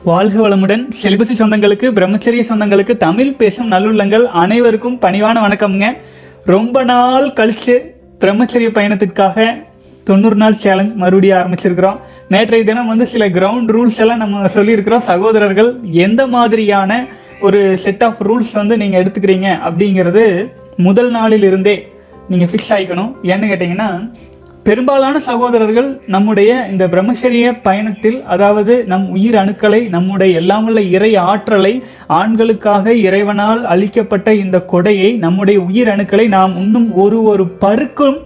வாழ்க வளமுடன் செலிபசி சொந்தங்களுக்கு பிரம்மச்சரிய சொந்தங்களுக்கு தமிழ் பேசும் நல்லுள்ளங்கள் அனைவருக்கும் பணிவான வணக்கம்ங்க ரொம்ப நாள் கழிச்சு பிரம்மச்சரிய பயணத்திற்காக தொண்ணூறு நாள் சேலஞ்ச் மறுபடியும் ஆரம்பிச்சிருக்கிறோம் நேற்றைய தினம் வந்து சில கிரவுண்ட் ரூல்ஸ் எல்லாம் நம்ம சொல்லியிருக்கிறோம் சகோதரர்கள் எந்த மாதிரியான ஒரு செட் ஆஃப் ரூல்ஸ் வந்து நீங்கள் எடுத்துக்கிறீங்க அப்படிங்கிறது முதல் நாளில் இருந்தே நீங்கள் ஃபிக்ஸ் ஆகிக்கணும் ஏன்னு கேட்டிங்கன்னா பெரும்பாலான சகோதரர்கள் நம்முடைய இந்த பிரம்மச்சரிய பயணத்தில் அதாவது நம் உயிர் அணுக்களை நம்முடைய எல்லாம் உள்ள இறை ஆற்றலை ஆண்களுக்காக இறைவனால் அளிக்கப்பட்ட இந்த கொடையை நம்முடைய உயிர் அணுக்களை நாம் இன்னும் ஒரு ஒரு பருக்கும்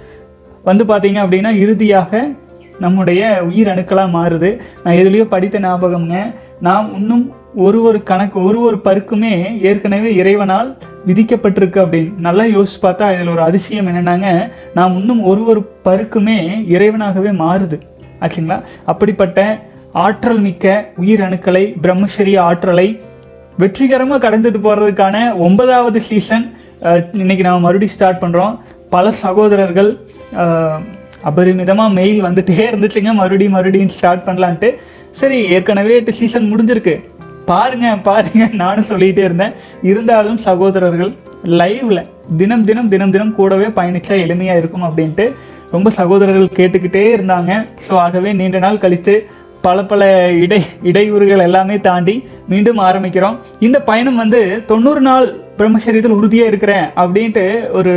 வந்து பார்த்தீங்க அப்படின்னா இறுதியாக நம்முடைய உயிர் அணுக்களாக மாறுது நான் எதுலேயோ படித்த ஞாபகம்ங்க நாம் இன்னும் ஒரு ஒரு கணக்கு ஒரு ஒரு பருக்குமே ஏற்கனவே இறைவனால் விதிக்கப்பட்டிருக்கு அப்படின்னு நல்லா யோசிச்சு பார்த்தா இதில் ஒரு அதிசயம் என்னன்னாங்க நாம் இன்னும் ஒரு ஒரு பருக்குமே இறைவனாகவே மாறுது ஆச்சுங்களா அப்படிப்பட்ட ஆற்றல் மிக்க உயிர் அணுக்களை பிரம்மச்சரிய ஆற்றலை வெற்றிகரமாக கடந்துட்டு போகிறதுக்கான ஒன்பதாவது சீசன் இன்னைக்கு நம்ம மறுபடியும் ஸ்டார்ட் பண்ணுறோம் பல சகோதரர்கள் அஹ், அபரிமிதமாக மெயில் வந்துட்டே இருந்துச்சுங்க மறுபடியும் மறுபடியும் ஸ்டார்ட் பண்ணலான்ட்டு சரி ஏற்கனவே எட்டு சீசன் முடிஞ்சிருக்கு பாருங்க பாருங்க நானும் சொல்லிகிட்டே இருந்தேன் இருந்தாலும் சகோதரர்கள் லைவ்ல தினம் தினம் தினம் தினம் கூடவே பயணிச்சா எளிமையாக இருக்கும் அப்படின்ட்டு ரொம்ப சகோதரர்கள் கேட்டுக்கிட்டே இருந்தாங்க ஸோ ஆகவே நீண்ட நாள் கழித்து பல பல இடை இடையூறுகள் எல்லாமே தாண்டி மீண்டும் ஆரம்பிக்கிறோம் இந்த பயணம் வந்து தொண்ணூறு நாள் பிரம்மச்சரியத்தில் உறுதியாக இருக்கிறேன் அப்படின்ட்டு ஒரு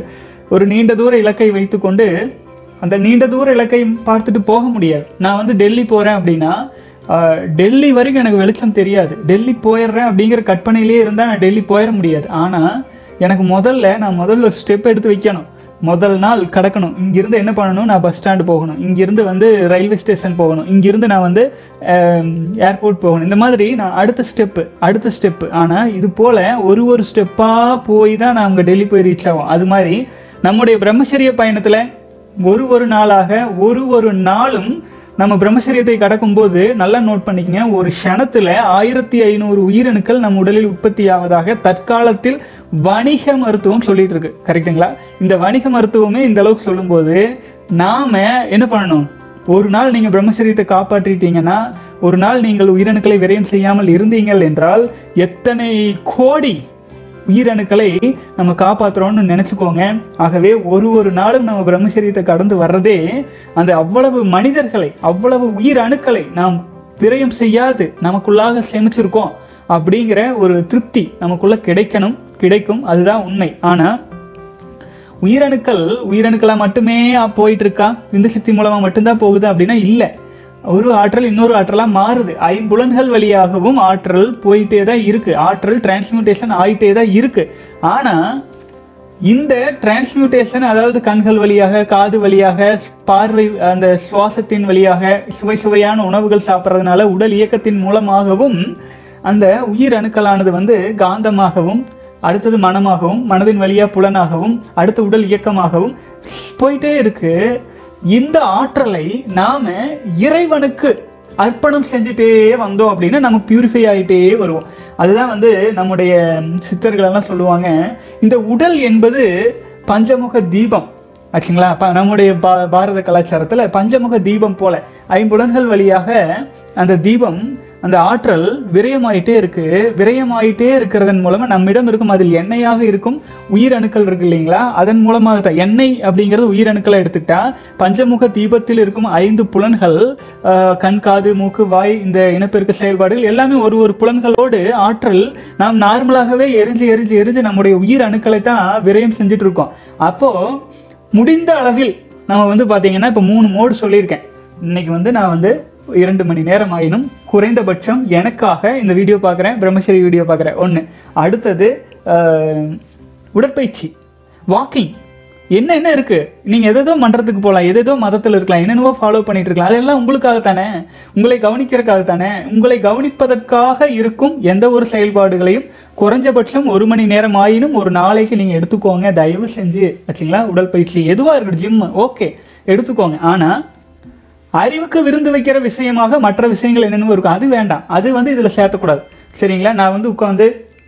ஒரு நீண்ட தூர இலக்கை வைத்துக்கொண்டு அந்த நீண்ட தூர இலக்கை பார்த்துட்டு போக முடியாது நான் வந்து டெல்லி போகிறேன் அப்படின்னா ஆஹ், டெல்லி வரைக்கும் எனக்கு வெளிச்சம் தெரியாது டெல்லி போயிடுறேன் அப்படிங்கிற கற்பனையிலே இருந்தால் நான் டெல்லி போயிட முடியாது ஆனால் எனக்கு முதல்ல நான் முதல்ல ஒரு ஸ்டெப் எடுத்து வைக்கணும் முதல் நாள் கடக்கணும் இங்கிருந்து என்ன பண்ணணும் நான் பஸ் ஸ்டாண்டு போகணும் இங்கிருந்து வந்து ரயில்வே ஸ்டேஷன் போகணும் இங்கிருந்து நான் வந்து ஏர்போர்ட் போகணும் இந்த மாதிரி நான் அடுத்த ஸ்டெப்பு அடுத்த ஸ்டெப்பு ஆனால் இது போல் ஒரு ஒரு ஸ்டெப்பாக போய் தான் நான் அங்கே டெல்லி போய் ரீச் ஆகும் அது மாதிரி நம்முடைய பிரம்மச்சரிய பயணத்தில் ஒரு ஒரு நாளாக ஒரு ஒரு நாளும் நம்ம பிரம்மச்சரியத்தை கடக்கும்போது நல்லா நோட் பண்ணிக்கங்க ஒரு க்ஷணத்துல ஆயிரத்தி ஐநூறு உயிரணுக்கள் நம் உடலில் உற்பத்தி ஆவதாக தற்காலத்தில் வணிக மருத்துவம் சொல்லிட்டு இருக்கு கரெக்ட்டுங்களா இந்த வணிக மருத்துவமே இந்த அளவுக்கு சொல்லும்போது நாம என்ன பண்ணணும் ஒரு நாள் நீங்க பிரம்மச்சரியத்தை காப்பாற்றிட்டீங்கன்னா ஒரு நாள் நீங்கள் உயிரணுக்களை விரயம் செய்யாமல் இருந்தீங்கள் என்றால் எத்தனை கோடி உயிரணுக்களை நம்ம காப்பாத்துறோம்னு நினைச்சுக்கோங்க ஆகவே ஒரு ஒரு நாளும் நம்ம பிரம்மச்சரியத்தை கடந்து வர்றதே அந்த அவ்வளவு மனிதர்களை அவ்வளவு உயிர் அணுக்களை நாம் விரயம் செய்யாது நமக்குள்ளாக சேமிச்சிருக்கோம் அப்படிங்கிற ஒரு திருப்தி நமக்குள்ள கிடைக்கணும் கிடைக்கும் அதுதான் உண்மை ஆனா உயிரணுக்கள் உயிரணுக்களா மட்டுமே போயிட்டு இருக்கா இந்த சித்தி மூலமா மட்டும்தான் போகுது அப்படின்னா இல்லை ஒரு ஆற்றல் இன்னொரு ஆற்றலா மாறுது ஐம்புலன்கள் வழியாகவும் ஆற்றல் போயிட்டே தான் இருக்கு ஆற்றல் டிரான்ஸ்மியூட்டேஷன் ஆயிட்டே தான் இருக்கு ஆனா இந்த டிரான்ஸ்மியூட்டேஷன் அதாவது கண்கள் வழியாக காது வழியாக பார்வை அந்த சுவாசத்தின் வழியாக சுவை சுவையான உணவுகள் சாப்பிட்றதுனால உடல் இயக்கத்தின் மூலமாகவும் அந்த உயிர் அணுக்களானது வந்து காந்தமாகவும் அடுத்தது மனமாகவும் மனதின் வழியா புலனாகவும் அடுத்த உடல் இயக்கமாகவும் போயிட்டே இருக்கு இந்த ஆற்றலை நாம இறைவனுக்கு அர்ப்பணம் செஞ்சுட்டே வந்தோம் அப்படின்னா நம்ம பியூரிஃபை ஆகிட்டே வருவோம் அதுதான் வந்து நம்முடைய சித்தர்கள் எல்லாம் சொல்லுவாங்க இந்த உடல் என்பது பஞ்சமுக தீபம் ஆச்சுங்களா ப- நம்முடைய பா பாரத கலாச்சாரத்தில் பஞ்சமுக தீபம் போல ஐம்புலன்கள் வழியாக அந்த தீபம் அந்த ஆற்றல் விரயமாயிட்டே இருக்கு விரயமாயிட்டே இருக்கிறதன் மூலமா நம்மிடம் இருக்கும் அதில் எண்ணெயாக இருக்கும் உயிரணுக்கள் இருக்கு இல்லைங்களா அதன் மூலமாக தான் எண்ணெய் அப்படிங்கிறது உயிரணுக்களை எடுத்துக்கிட்டா பஞ்சமுக தீபத்தில் இருக்கும் ஐந்து புலன்கள் ஆஹ், கண் காது மூக்கு வாய் இந்த இனப்பெருக்க செயல்பாடுகள் எல்லாமே ஒரு ஒரு புலன்களோடு ஆற்றல் நாம் நார்மலாகவே எரிஞ்சு எரிஞ்சு எரிஞ்சு நம்முடைய உயிர் அணுக்களை தான் விரயம் செஞ்சுட்டு இருக்கோம் அப்போ முடிந்த அளவில் நம்ம வந்து பாத்தீங்கன்னா இப்போ மூணு மோடு சொல்லியிருக்கேன் இன்னைக்கு வந்து நான் வந்து இரண்டு மணி நேரம் ஆயினும் குறைந்தபட்சம் எனக்காக இந்த வீடியோ பார்க்குறேன் பிரம்மச்சரி வீடியோ பார்க்குறேன் ஒன்று அடுத்தது ஆஹ், உடற்பயிற்சி வாக்கிங் என்ன என்ன இருக்கு நீங்க எதேதோ மன்றத்துக்கு போகலாம் எதேதோ மதத்தில் இருக்கலாம் என்னென்னவோ ஃபாலோ பண்ணிட்டு இருக்கலாம் அதெல்லாம் உங்களுக்காக தானே உங்களை கவனிக்கிறதுக்காக தானே உங்களை கவனிப்பதற்காக இருக்கும் எந்த ஒரு செயல்பாடுகளையும் குறைஞ்சபட்சம் ஒரு மணி நேரம் ஆயினும் ஒரு நாளைக்கு நீங்க எடுத்துக்கோங்க தயவு செஞ்சு ஆச்சுங்களா உடற்பயிற்சி எதுவா இருக்கட்டும் ஜிம் ஓகே எடுத்துக்கோங்க ஆனா அறிவுக்கு விருந்து வைக்கிற விஷயமாக மற்ற விஷயங்கள் என்னென்னமோ இருக்கும் அது வேண்டாம் அது வந்து இதில் சேர்த்தக்கூடாது சரிங்களா நான் வந்து உட்காந்து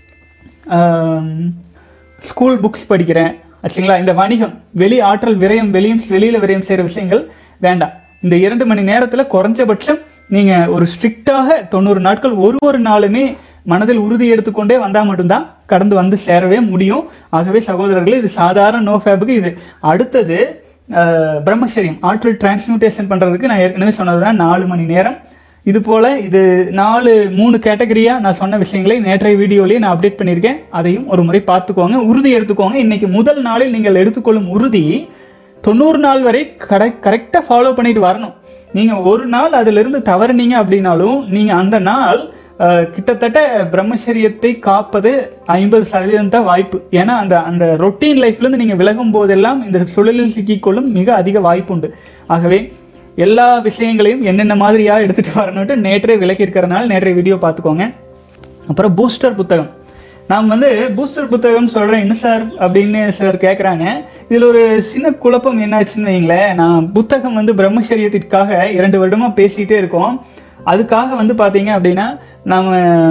ஸ்கூல் புக்ஸ் படிக்கிறேன் ஆச்சுங்களா இந்த வணிகம் வெளி ஆற்றல் விரயம் வெளியும் வெளியில் விரயம் செய்கிற விஷயங்கள் வேண்டாம் இந்த இரண்டு மணி நேரத்தில் குறைஞ்சபட்சம் நீங்கள் ஒரு ஸ்ட்ரிக்டாக தொண்ணூறு நாட்கள் ஒரு ஒரு நாளுமே மனதில் உறுதி எடுத்துக்கொண்டே வந்தால் மட்டும்தான் கடந்து வந்து சேரவே முடியும் ஆகவே சகோதரர்களே இது சாதாரண நோ ஃபேபுக்கு இது அடுத்தது அஹ், பிரம்மச்சரியம் ஆற்றல் டிரான்ஸ்மியூட்டேஷன் பண்ணுறதுக்கு நான் ஏற்கனவே சொன்னதுதான் நாலு மணி நேரம் இது போல இது நாலு மூணு கேட்டகரியா நான் சொன்ன விஷயங்களை நேற்றைய வீடியோலயே நான் அப்டேட் பண்ணியிருக்கேன் அதையும் ஒரு முறை பார்த்துக்கோங்க உறுதி எடுத்துக்கோங்க இன்னைக்கு முதல் நாளில் நீங்கள் எடுத்துக்கொள்ளும் உறுதி தொண்ணூறு நாள் வரை கடை கரெக்டாக ஃபாலோ பண்ணிட்டு வரணும் நீங்கள் ஒரு நாள் அதிலிருந்து தவறுனீங்க அப்படின்னாலும் நீங்கள் அந்த நாள் அஹ், கிட்டத்தட்ட பிரம்மச்சரியத்தை காப்பது ஐம்பது சதவீதம் தான் வாய்ப்பு ஏன்னா அந்த அந்த ரொட்டீன் லைஃப்லேருந்து நீங்கள் விலகும் போதெல்லாம் இந்த சுழலில் சிக்கிக்கொள்ளும் மிக அதிக வாய்ப்பு உண்டு ஆகவே எல்லா விஷயங்களையும் என்னென்ன மாதிரியா எடுத்துட்டு வரணும்ட்டு நேற்றே விலகி இருக்கிறனால நேற்றைய வீடியோ பார்த்துக்கோங்க அப்புறம் பூஸ்டர் புத்தகம் நாம் வந்து பூஸ்டர் புத்தகம் சொல்கிறேன் என்ன சார் அப்படின்னு சார் கேட்குறாங்க இதில் ஒரு சின்ன குழப்பம் என்னாச்சுன்னு வைங்களேன் நான் புத்தகம் வந்து பிரம்மச்சரியத்திற்காக இரண்டு வருடமாக பேசிகிட்டே இருக்கோம் அதுக்காக வந்து பார்த்தீங்க அப்படின்னா நாம்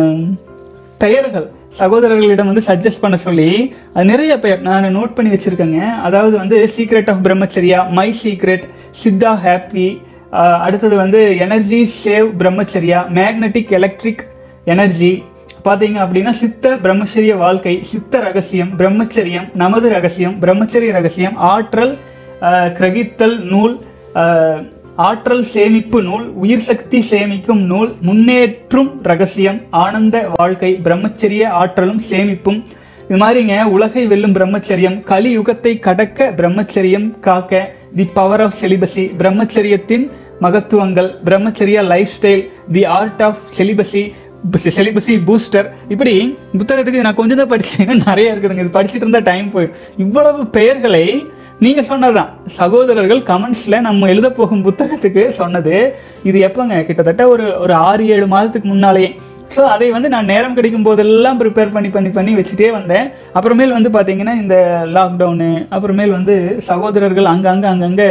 பெயர்கள் சகோதரர்களிடம் வந்து சஜஸ்ட் பண்ண சொல்லி அது நிறைய பெயர் நான் நோட் பண்ணி வச்சிருக்கேங்க அதாவது வந்து secret of Brahmacharya my secret Siddha happy அடுத்தது வந்து energy save Brahmacharya magnetic electric energy பார்த்தீங்க அப்படின்னா சித்த பிரம்மச்சரிய வாழ்க்கை சித்த ரகசியம் பிரம்மச்சரியம் நமது ரகசியம் பிரம்மச்சரிய ரகசியம் ஆற்றல் அஹ், கிரகித்தல் நூல் அஹ், ஆற்றல் சேமிப்பு நூல் உயிர் சக்தி சேமிக்கும் நூல் முன்னேற்றும் ரகசியம் ஆனந்த வாழ்க்கை பிரம்மச்சரிய ஆற்றலும் சேமிப்பும் இது மாதிரிங்க உலகை வெல்லும் பிரம்மச்சரியம் கலியுகத்தை கடக்க பிரம்மச்சரியம் காக்க தி பவர் ஆஃப் செலிபசி பிரம்மச்சரியத்தின் மகத்துவங்கள் Brahmacharya life style the art of celibacy celibacy booster இப்படி புத்தகத்துக்கு நான் கொஞ்சம் தான் படிச்சேன் நிறைய இருக்குதுங்க இது படிச்சுட்டு இருந்தால் டைம் போயிடும் இவ்வளவு பெயர்களை நீங்க சொன்னதுதான் சகோதரர்கள் கமெண்ட்ஸ்ல நம்ம எழுத போகும் புத்தகத்துக்கு சொன்னது இது எப்பங்க கிட்டத்தட்ட ஒரு ஒரு ஆறு ஏழு மாதத்துக்கு முன்னாலேயே ஸோ அதை வந்து நான் நேரம் கிடைக்கும் போதெல்லாம் ப்ரிப்பேர் பண்ணி பண்ணி பண்ணி வச்சுட்டே வந்தேன் அப்புறமேல் வந்து பார்த்தீங்கன்னா இந்த லாக்டவுனு அப்புறமேல் வந்து சகோதரர்கள் அங்கங்கே அங்கங்கே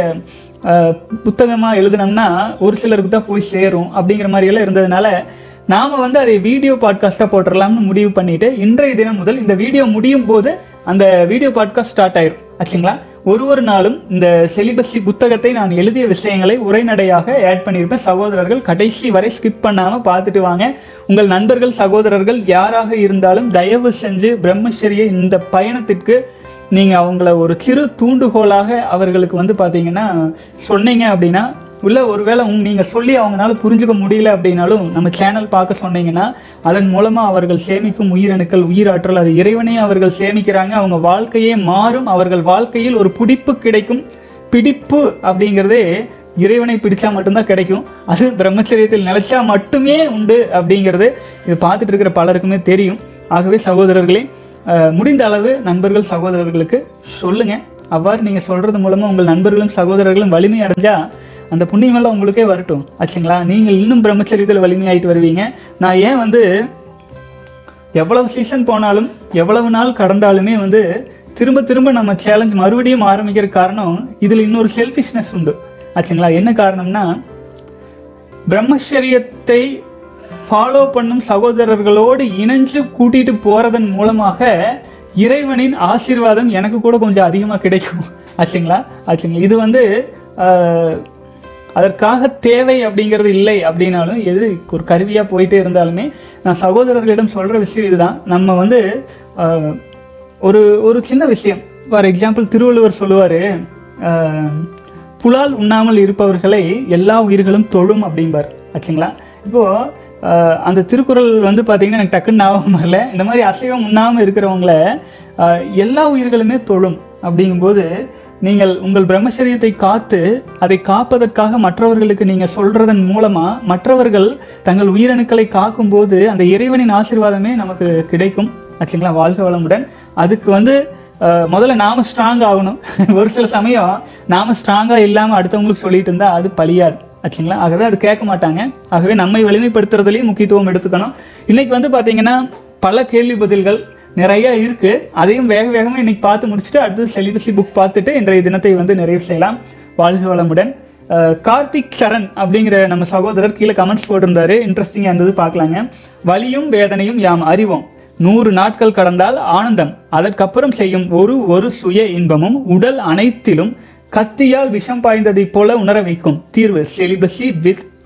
புத்தகமாக எழுதுனோம்னா ஒரு சிலருக்கு தான் போய் சேரும் அப்படிங்கிற மாதிரியெல்லாம் இருந்ததுனால நாம வந்து அதை வீடியோ பாட்காஸ்ட்டாக போட்டுடலாம்னு முடிவு பண்ணிட்டு இன்றைய தினம் முதல் இந்த வீடியோ முடியும் போது அந்த வீடியோ பாட்காஸ்ட் ஸ்டார்ட் ஆயிரும் ஆச்சுங்களா ஒரு ஒரு நாளும் இந்த செலிபஸி புத்தகத்தை நான் எழுதிய விஷயங்களை உரைநடையாக ஆட் பண்ணியிருப்பேன் சகோதரர்கள் கடைசி வரை ஸ்கிப் பண்ணாமல் பார்த்துட்டு வாங்க உங்கள் நண்பர்கள் சகோதரர்கள் யாராக இருந்தாலும் தயவு செஞ்சு பிரம்மச்சரிய இந்த பயணத்திற்கு நீங்கள் அவங்கள ஒரு சிறு தூண்டுகோலாக அவர்களுக்கு வந்து பார்த்தீங்கன்னா சொன்னீங்க அப்படின்னா உள்ள ஒருவேளை உங்க நீங்கள் சொல்லி அவங்களால புரிஞ்சுக்க முடியல அப்படின்னாலும் நம்ம சேனல் பார்க்க சொன்னீங்கன்னா அதன் மூலமாக அவர்கள் சேமிக்கும் உயிரணுக்கள் உயிராற்றல் அது இறைவனே அவர்கள் சேமிக்கிறாங்க அவங்க வாழ்க்கையே மாறும் அவர்கள் வாழ்க்கையில் ஒரு பிடிப்பு கிடைக்கும் பிடிப்பு அப்படிங்கிறதே இறைவனை பிடிச்சா மட்டும்தான் கிடைக்கும் அது பிரம்மச்சரியத்தில் நிலைச்சா மட்டுமே உண்டு அப்படிங்கிறது இது பார்த்துட்டு இருக்கிற பலருக்குமே தெரியும் ஆகவே சகோதரர்களே அஹ், முடிந்த அளவு நண்பர்கள் சகோதரர்களுக்கு சொல்லுங்க அவ்வாறு நீங்க சொல்றது மூலமா உங்கள் நண்பர்களும் சகோதரர்களும் வலிமை அடைஞ்சா அந்த புண்ணியமெல்லாம் உங்களுக்கே வரட்டும் ஆச்சுங்களா நீங்கள் இன்னும் பிரம்மச்சரியத்தில் வலிமையாயிட்டு வருவீங்க நான் ஏன் வந்து எவ்வளவு சீசன் போனாலும் எவ்வளவு நாள் கடந்தாலுமே வந்து திரும்ப திரும்ப நம்ம சேலஞ்ச் மறுபடியும் ஆரம்பிக்கிற காரணம் இதில் இன்னொரு செல்ஃபிஷ்னஸ் உண்டு ஆச்சுங்களா என்ன காரணம்னா பிரம்மச்சரியத்தை ஃபாலோ பண்ணும் சகோதரர்களோடு இணைஞ்சு கூட்டிட்டு போறதன் மூலமாக இறைவனின் ஆசீர்வாதம் எனக்கு கூட கொஞ்சம் அதிகமாக கிடைக்கும் ஆச்சுங்களா ஆச்சுங்களா இது வந்து ஆஹ், அதற்காக தேவை அப்படிங்கிறது இல்லை அப்படின்னாலும் எது ஒரு கருவியாக போயிட்டே இருந்தாலுமே நான் சகோதரர்களிடம் சொல்கிற விஷயம் இதுதான் நம்ம வந்து ஆஹ், ஒரு ஒரு சின்ன விஷயம் ஃபார் எக்ஸாம்பிள் திருவள்ளுவர் சொல்லுவார் புலால் உண்ணாமல் இருப்பவர்களை எல்லா உயிர்களும் தொழும் அப்படிம்பார் ஆச்சுங்களா இப்போது அந்த திருக்குறள் வந்து பார்த்தீங்கன்னா எனக்கு டக்குன்னு ஞாபகம் வரல இந்த மாதிரி அசைவம் உண்ணாமல் இருக்கிறவங்கள ஆஹ், எல்லா உயிர்களுமே தொழும் அப்படிங்கும்போது நீங்கள் உங்கள் பிரம்மச்சரியத்தை காத்து அதை காப்பதற்காக மற்றவர்களுக்கு நீங்கள் சொல்றதன் மூலமா மற்றவர்கள் தங்கள் உயிரணுக்களை காக்கும்போது அந்த இறைவனின் ஆசீர்வாதமே நமக்கு கிடைக்கும் ஆச்சுங்களா வாழ்க வளமுடன் அதுக்கு வந்து அஹ், முதல்ல நாம ஸ்ட்ராங் ஆகணும் ஒரு சில சமயம் நாம ஸ்ட்ராங்கா இல்லாம அடுத்தவங்களுக்கு சொல்லிட்டு இருந்தா அது பலியாது ஆச்சுங்களா ஆகவே அது கேட்க மாட்டாங்க ஆகவே நம்மை வலிமைப்படுத்துறதுலயும் முக்கியத்துவம் எடுத்துக்கணும் இன்னைக்கு வந்து பாத்தீங்கன்னா பல கேள்வி பதில்கள் நிறைய இருக்கு அதையும் வேக வேகமா இன்னைக்கு பார்த்து முடிச்சுட்டு அடுத்தது செலிபஸி புக் பார்த்துட்டு இன்றைய தினத்தை வந்து நிறைவு செய்யலாம் வாழ்க வளமுடன் அஹ், கார்த்திக் சரண் அப்படிங்கிற நம்ம சகோதரர் கீழே கமெண்ட்ஸ் போட்டிருந்தாரு இன்ட்ரெஸ்டிங்காக இருந்தது பார்க்கலாங்க வலியும் வேதனையும் யாம் அறிவோம் நூறு நாட்கள் கடந்தால் ஆனந்தம் அதற்கப்புறம் செய்யும் ஒரு ஒரு சுய இன்பமும் உடல் அனைத்திலும் கத்தியால் விஷம் பாய்ந்ததைப் போல உணர வைக்கும் தீர்வு celibacy with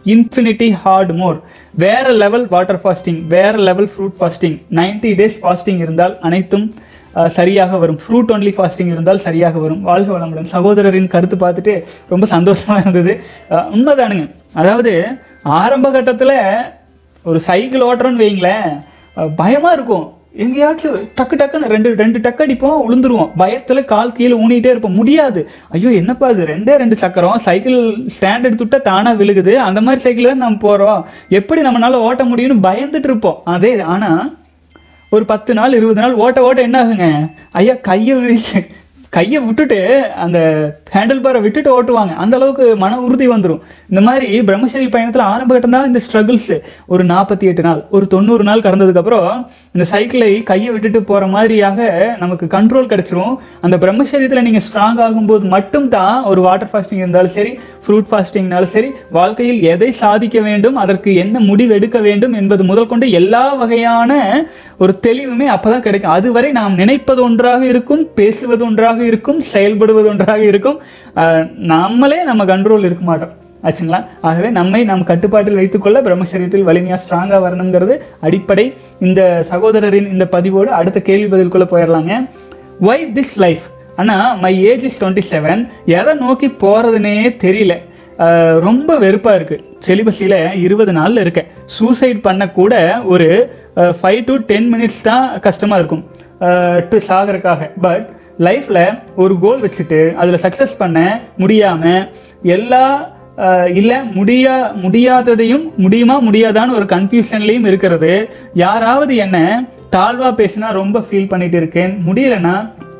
infinity hard more வேற லெவல் வாட்டர் ஃபாஸ்டிங் வேற level fruit fasting 90 days fasting இருந்தால் அனைத்தும் அஹ், சரியாக வரும் ஃப்ரூட் ஒன்லி ஃபாஸ்டிங் இருந்தால் சரியாக வரும் வாழ்க வளமுடன் சகோதரரின் கருத்து பார்த்துட்டு ரொம்ப சந்தோஷமா இருந்தது அஹ், உண்மைதானுங்க அதாவது ஆரம்ப கட்டத்தில் ஒரு சைக்கிள் ஓட்டுறோன்னு வைங்களேன் அஹ், பயமா இருக்கும் எங்கேயாச்சும் டக்கு டக்குன்னு ரெண்டு ரெண்டு டக்கு அடிப்போம் விழுந்துருவோம் பயத்துல கால் கீழே ஊனிட்டே இருப்போம் முடியாது ஐயோ என்னப்பா இது ரெண்டே ரெண்டு சக்கரம் சைக்கிள் ஸ்டாண்ட் எடுத்துட்டா தானா விழுகுது அந்த மாதிரி சைக்கிள் தான் நம்ம போறோம் எப்படி நம்மளால ஓட்ட முடியும்னு பயந்துட்டு இருப்போம் அதே ஆனா ஒரு பத்து நாள் இருபது நாள் ஓட்ட ஓட்ட என்ன ஆகுங்க ஐயா கையை விரிச்சு கையை விட்டுட்டு அந்த ஹேண்டில் பாரை விட்டுட்டு ஓட்டுவாங்க அந்த அளவுக்கு மன உறுதி வந்துடும் இந்த மாதிரி பிரம்மச்சரி பயணத்தில் ஆரம்ப கட்டம் தான் இந்த ஸ்ட்ரகிள்ஸ் ஒரு நாற்பத்தி எட்டு நாள் ஒரு தொண்ணூறு நாள் கடந்ததுக்கப்புறம் இந்த சைக்கிளை கையை விட்டுட்டு போகிற மாதிரியாக நமக்கு கண்ட்ரோல் கிடைச்சிரும் அந்த பிரம்மச்சரியத்தில் நீங்கள் ஸ்ட்ராங் ஆகும்போது மட்டும்தான் ஒரு வாட்டர் ஃபாஸ்டிங் இருந்தாலும் சரி ஃப்ரூட் ஃபாஸ்டிங்னாலும் சரி வாழ்க்கையில் எதை சாதிக்க வேண்டும் அதற்கு என்ன முடிவு எடுக்க வேண்டும் என்பது முதல் கொண்டு எல்லா வகையான ஒரு தெளிவுமே அப்பதான் கிடைக்கும் அதுவரை நாம் நினைப்பது ஒன்றாக இருக்கும் பேசுவது ஒன்றாக இருக்கும் செயல்படுவது ஒன்றாக இருக்கும் ஆஹ் நம்மளே நம்ம கண்ட்ரோல் இருக்க மாட்டோம் ஆச்சுங்களா ஆகவே நம்மை நாம் கட்டுப்பாட்டில் வைத்துக்கொள்ள பிரம்மச்சரியத்தில் வலிமையாக ஸ்ட்ராங்காக வரணுங்கிறது அடிப்படை இந்த சகோதரரின் இந்த பதிவோடு அடுத்த கேள்வி பதிலுக்குள்ள போயிடலாங்க ஒய் திஸ் லைஃப் அண்ணா my age is twenty seven எதை நோக்கி போகிறதுனே தெரியல அஹ் ரொம்ப வெறுப்பாக இருக்குது செலிபஸியில் இருபது நாளில் இருக்கேன் சூசைட் பண்ண கூட ஒரு ஃபைவ் டு டென் மினிட்ஸ் தான் கஷ்டமாக இருக்கும் டு சாகறதுக்காக பட் லைஃப்பில் ஒரு கோல் வச்சுட்டு அதில் சக்ஸஸ் பண்ண முடியாமல் எல்லா இல்லை முடியா முடியாததையும் முடியுமா முடியாதான்னு ஒரு கன்ஃபியூஷன்லேயும் இருக்கிறது யாராவது என்ன தாழ்வா பேசினா ரொம்ப ஃபீல் பண்ணிட்டு இருக்கேன் முடியலன்னா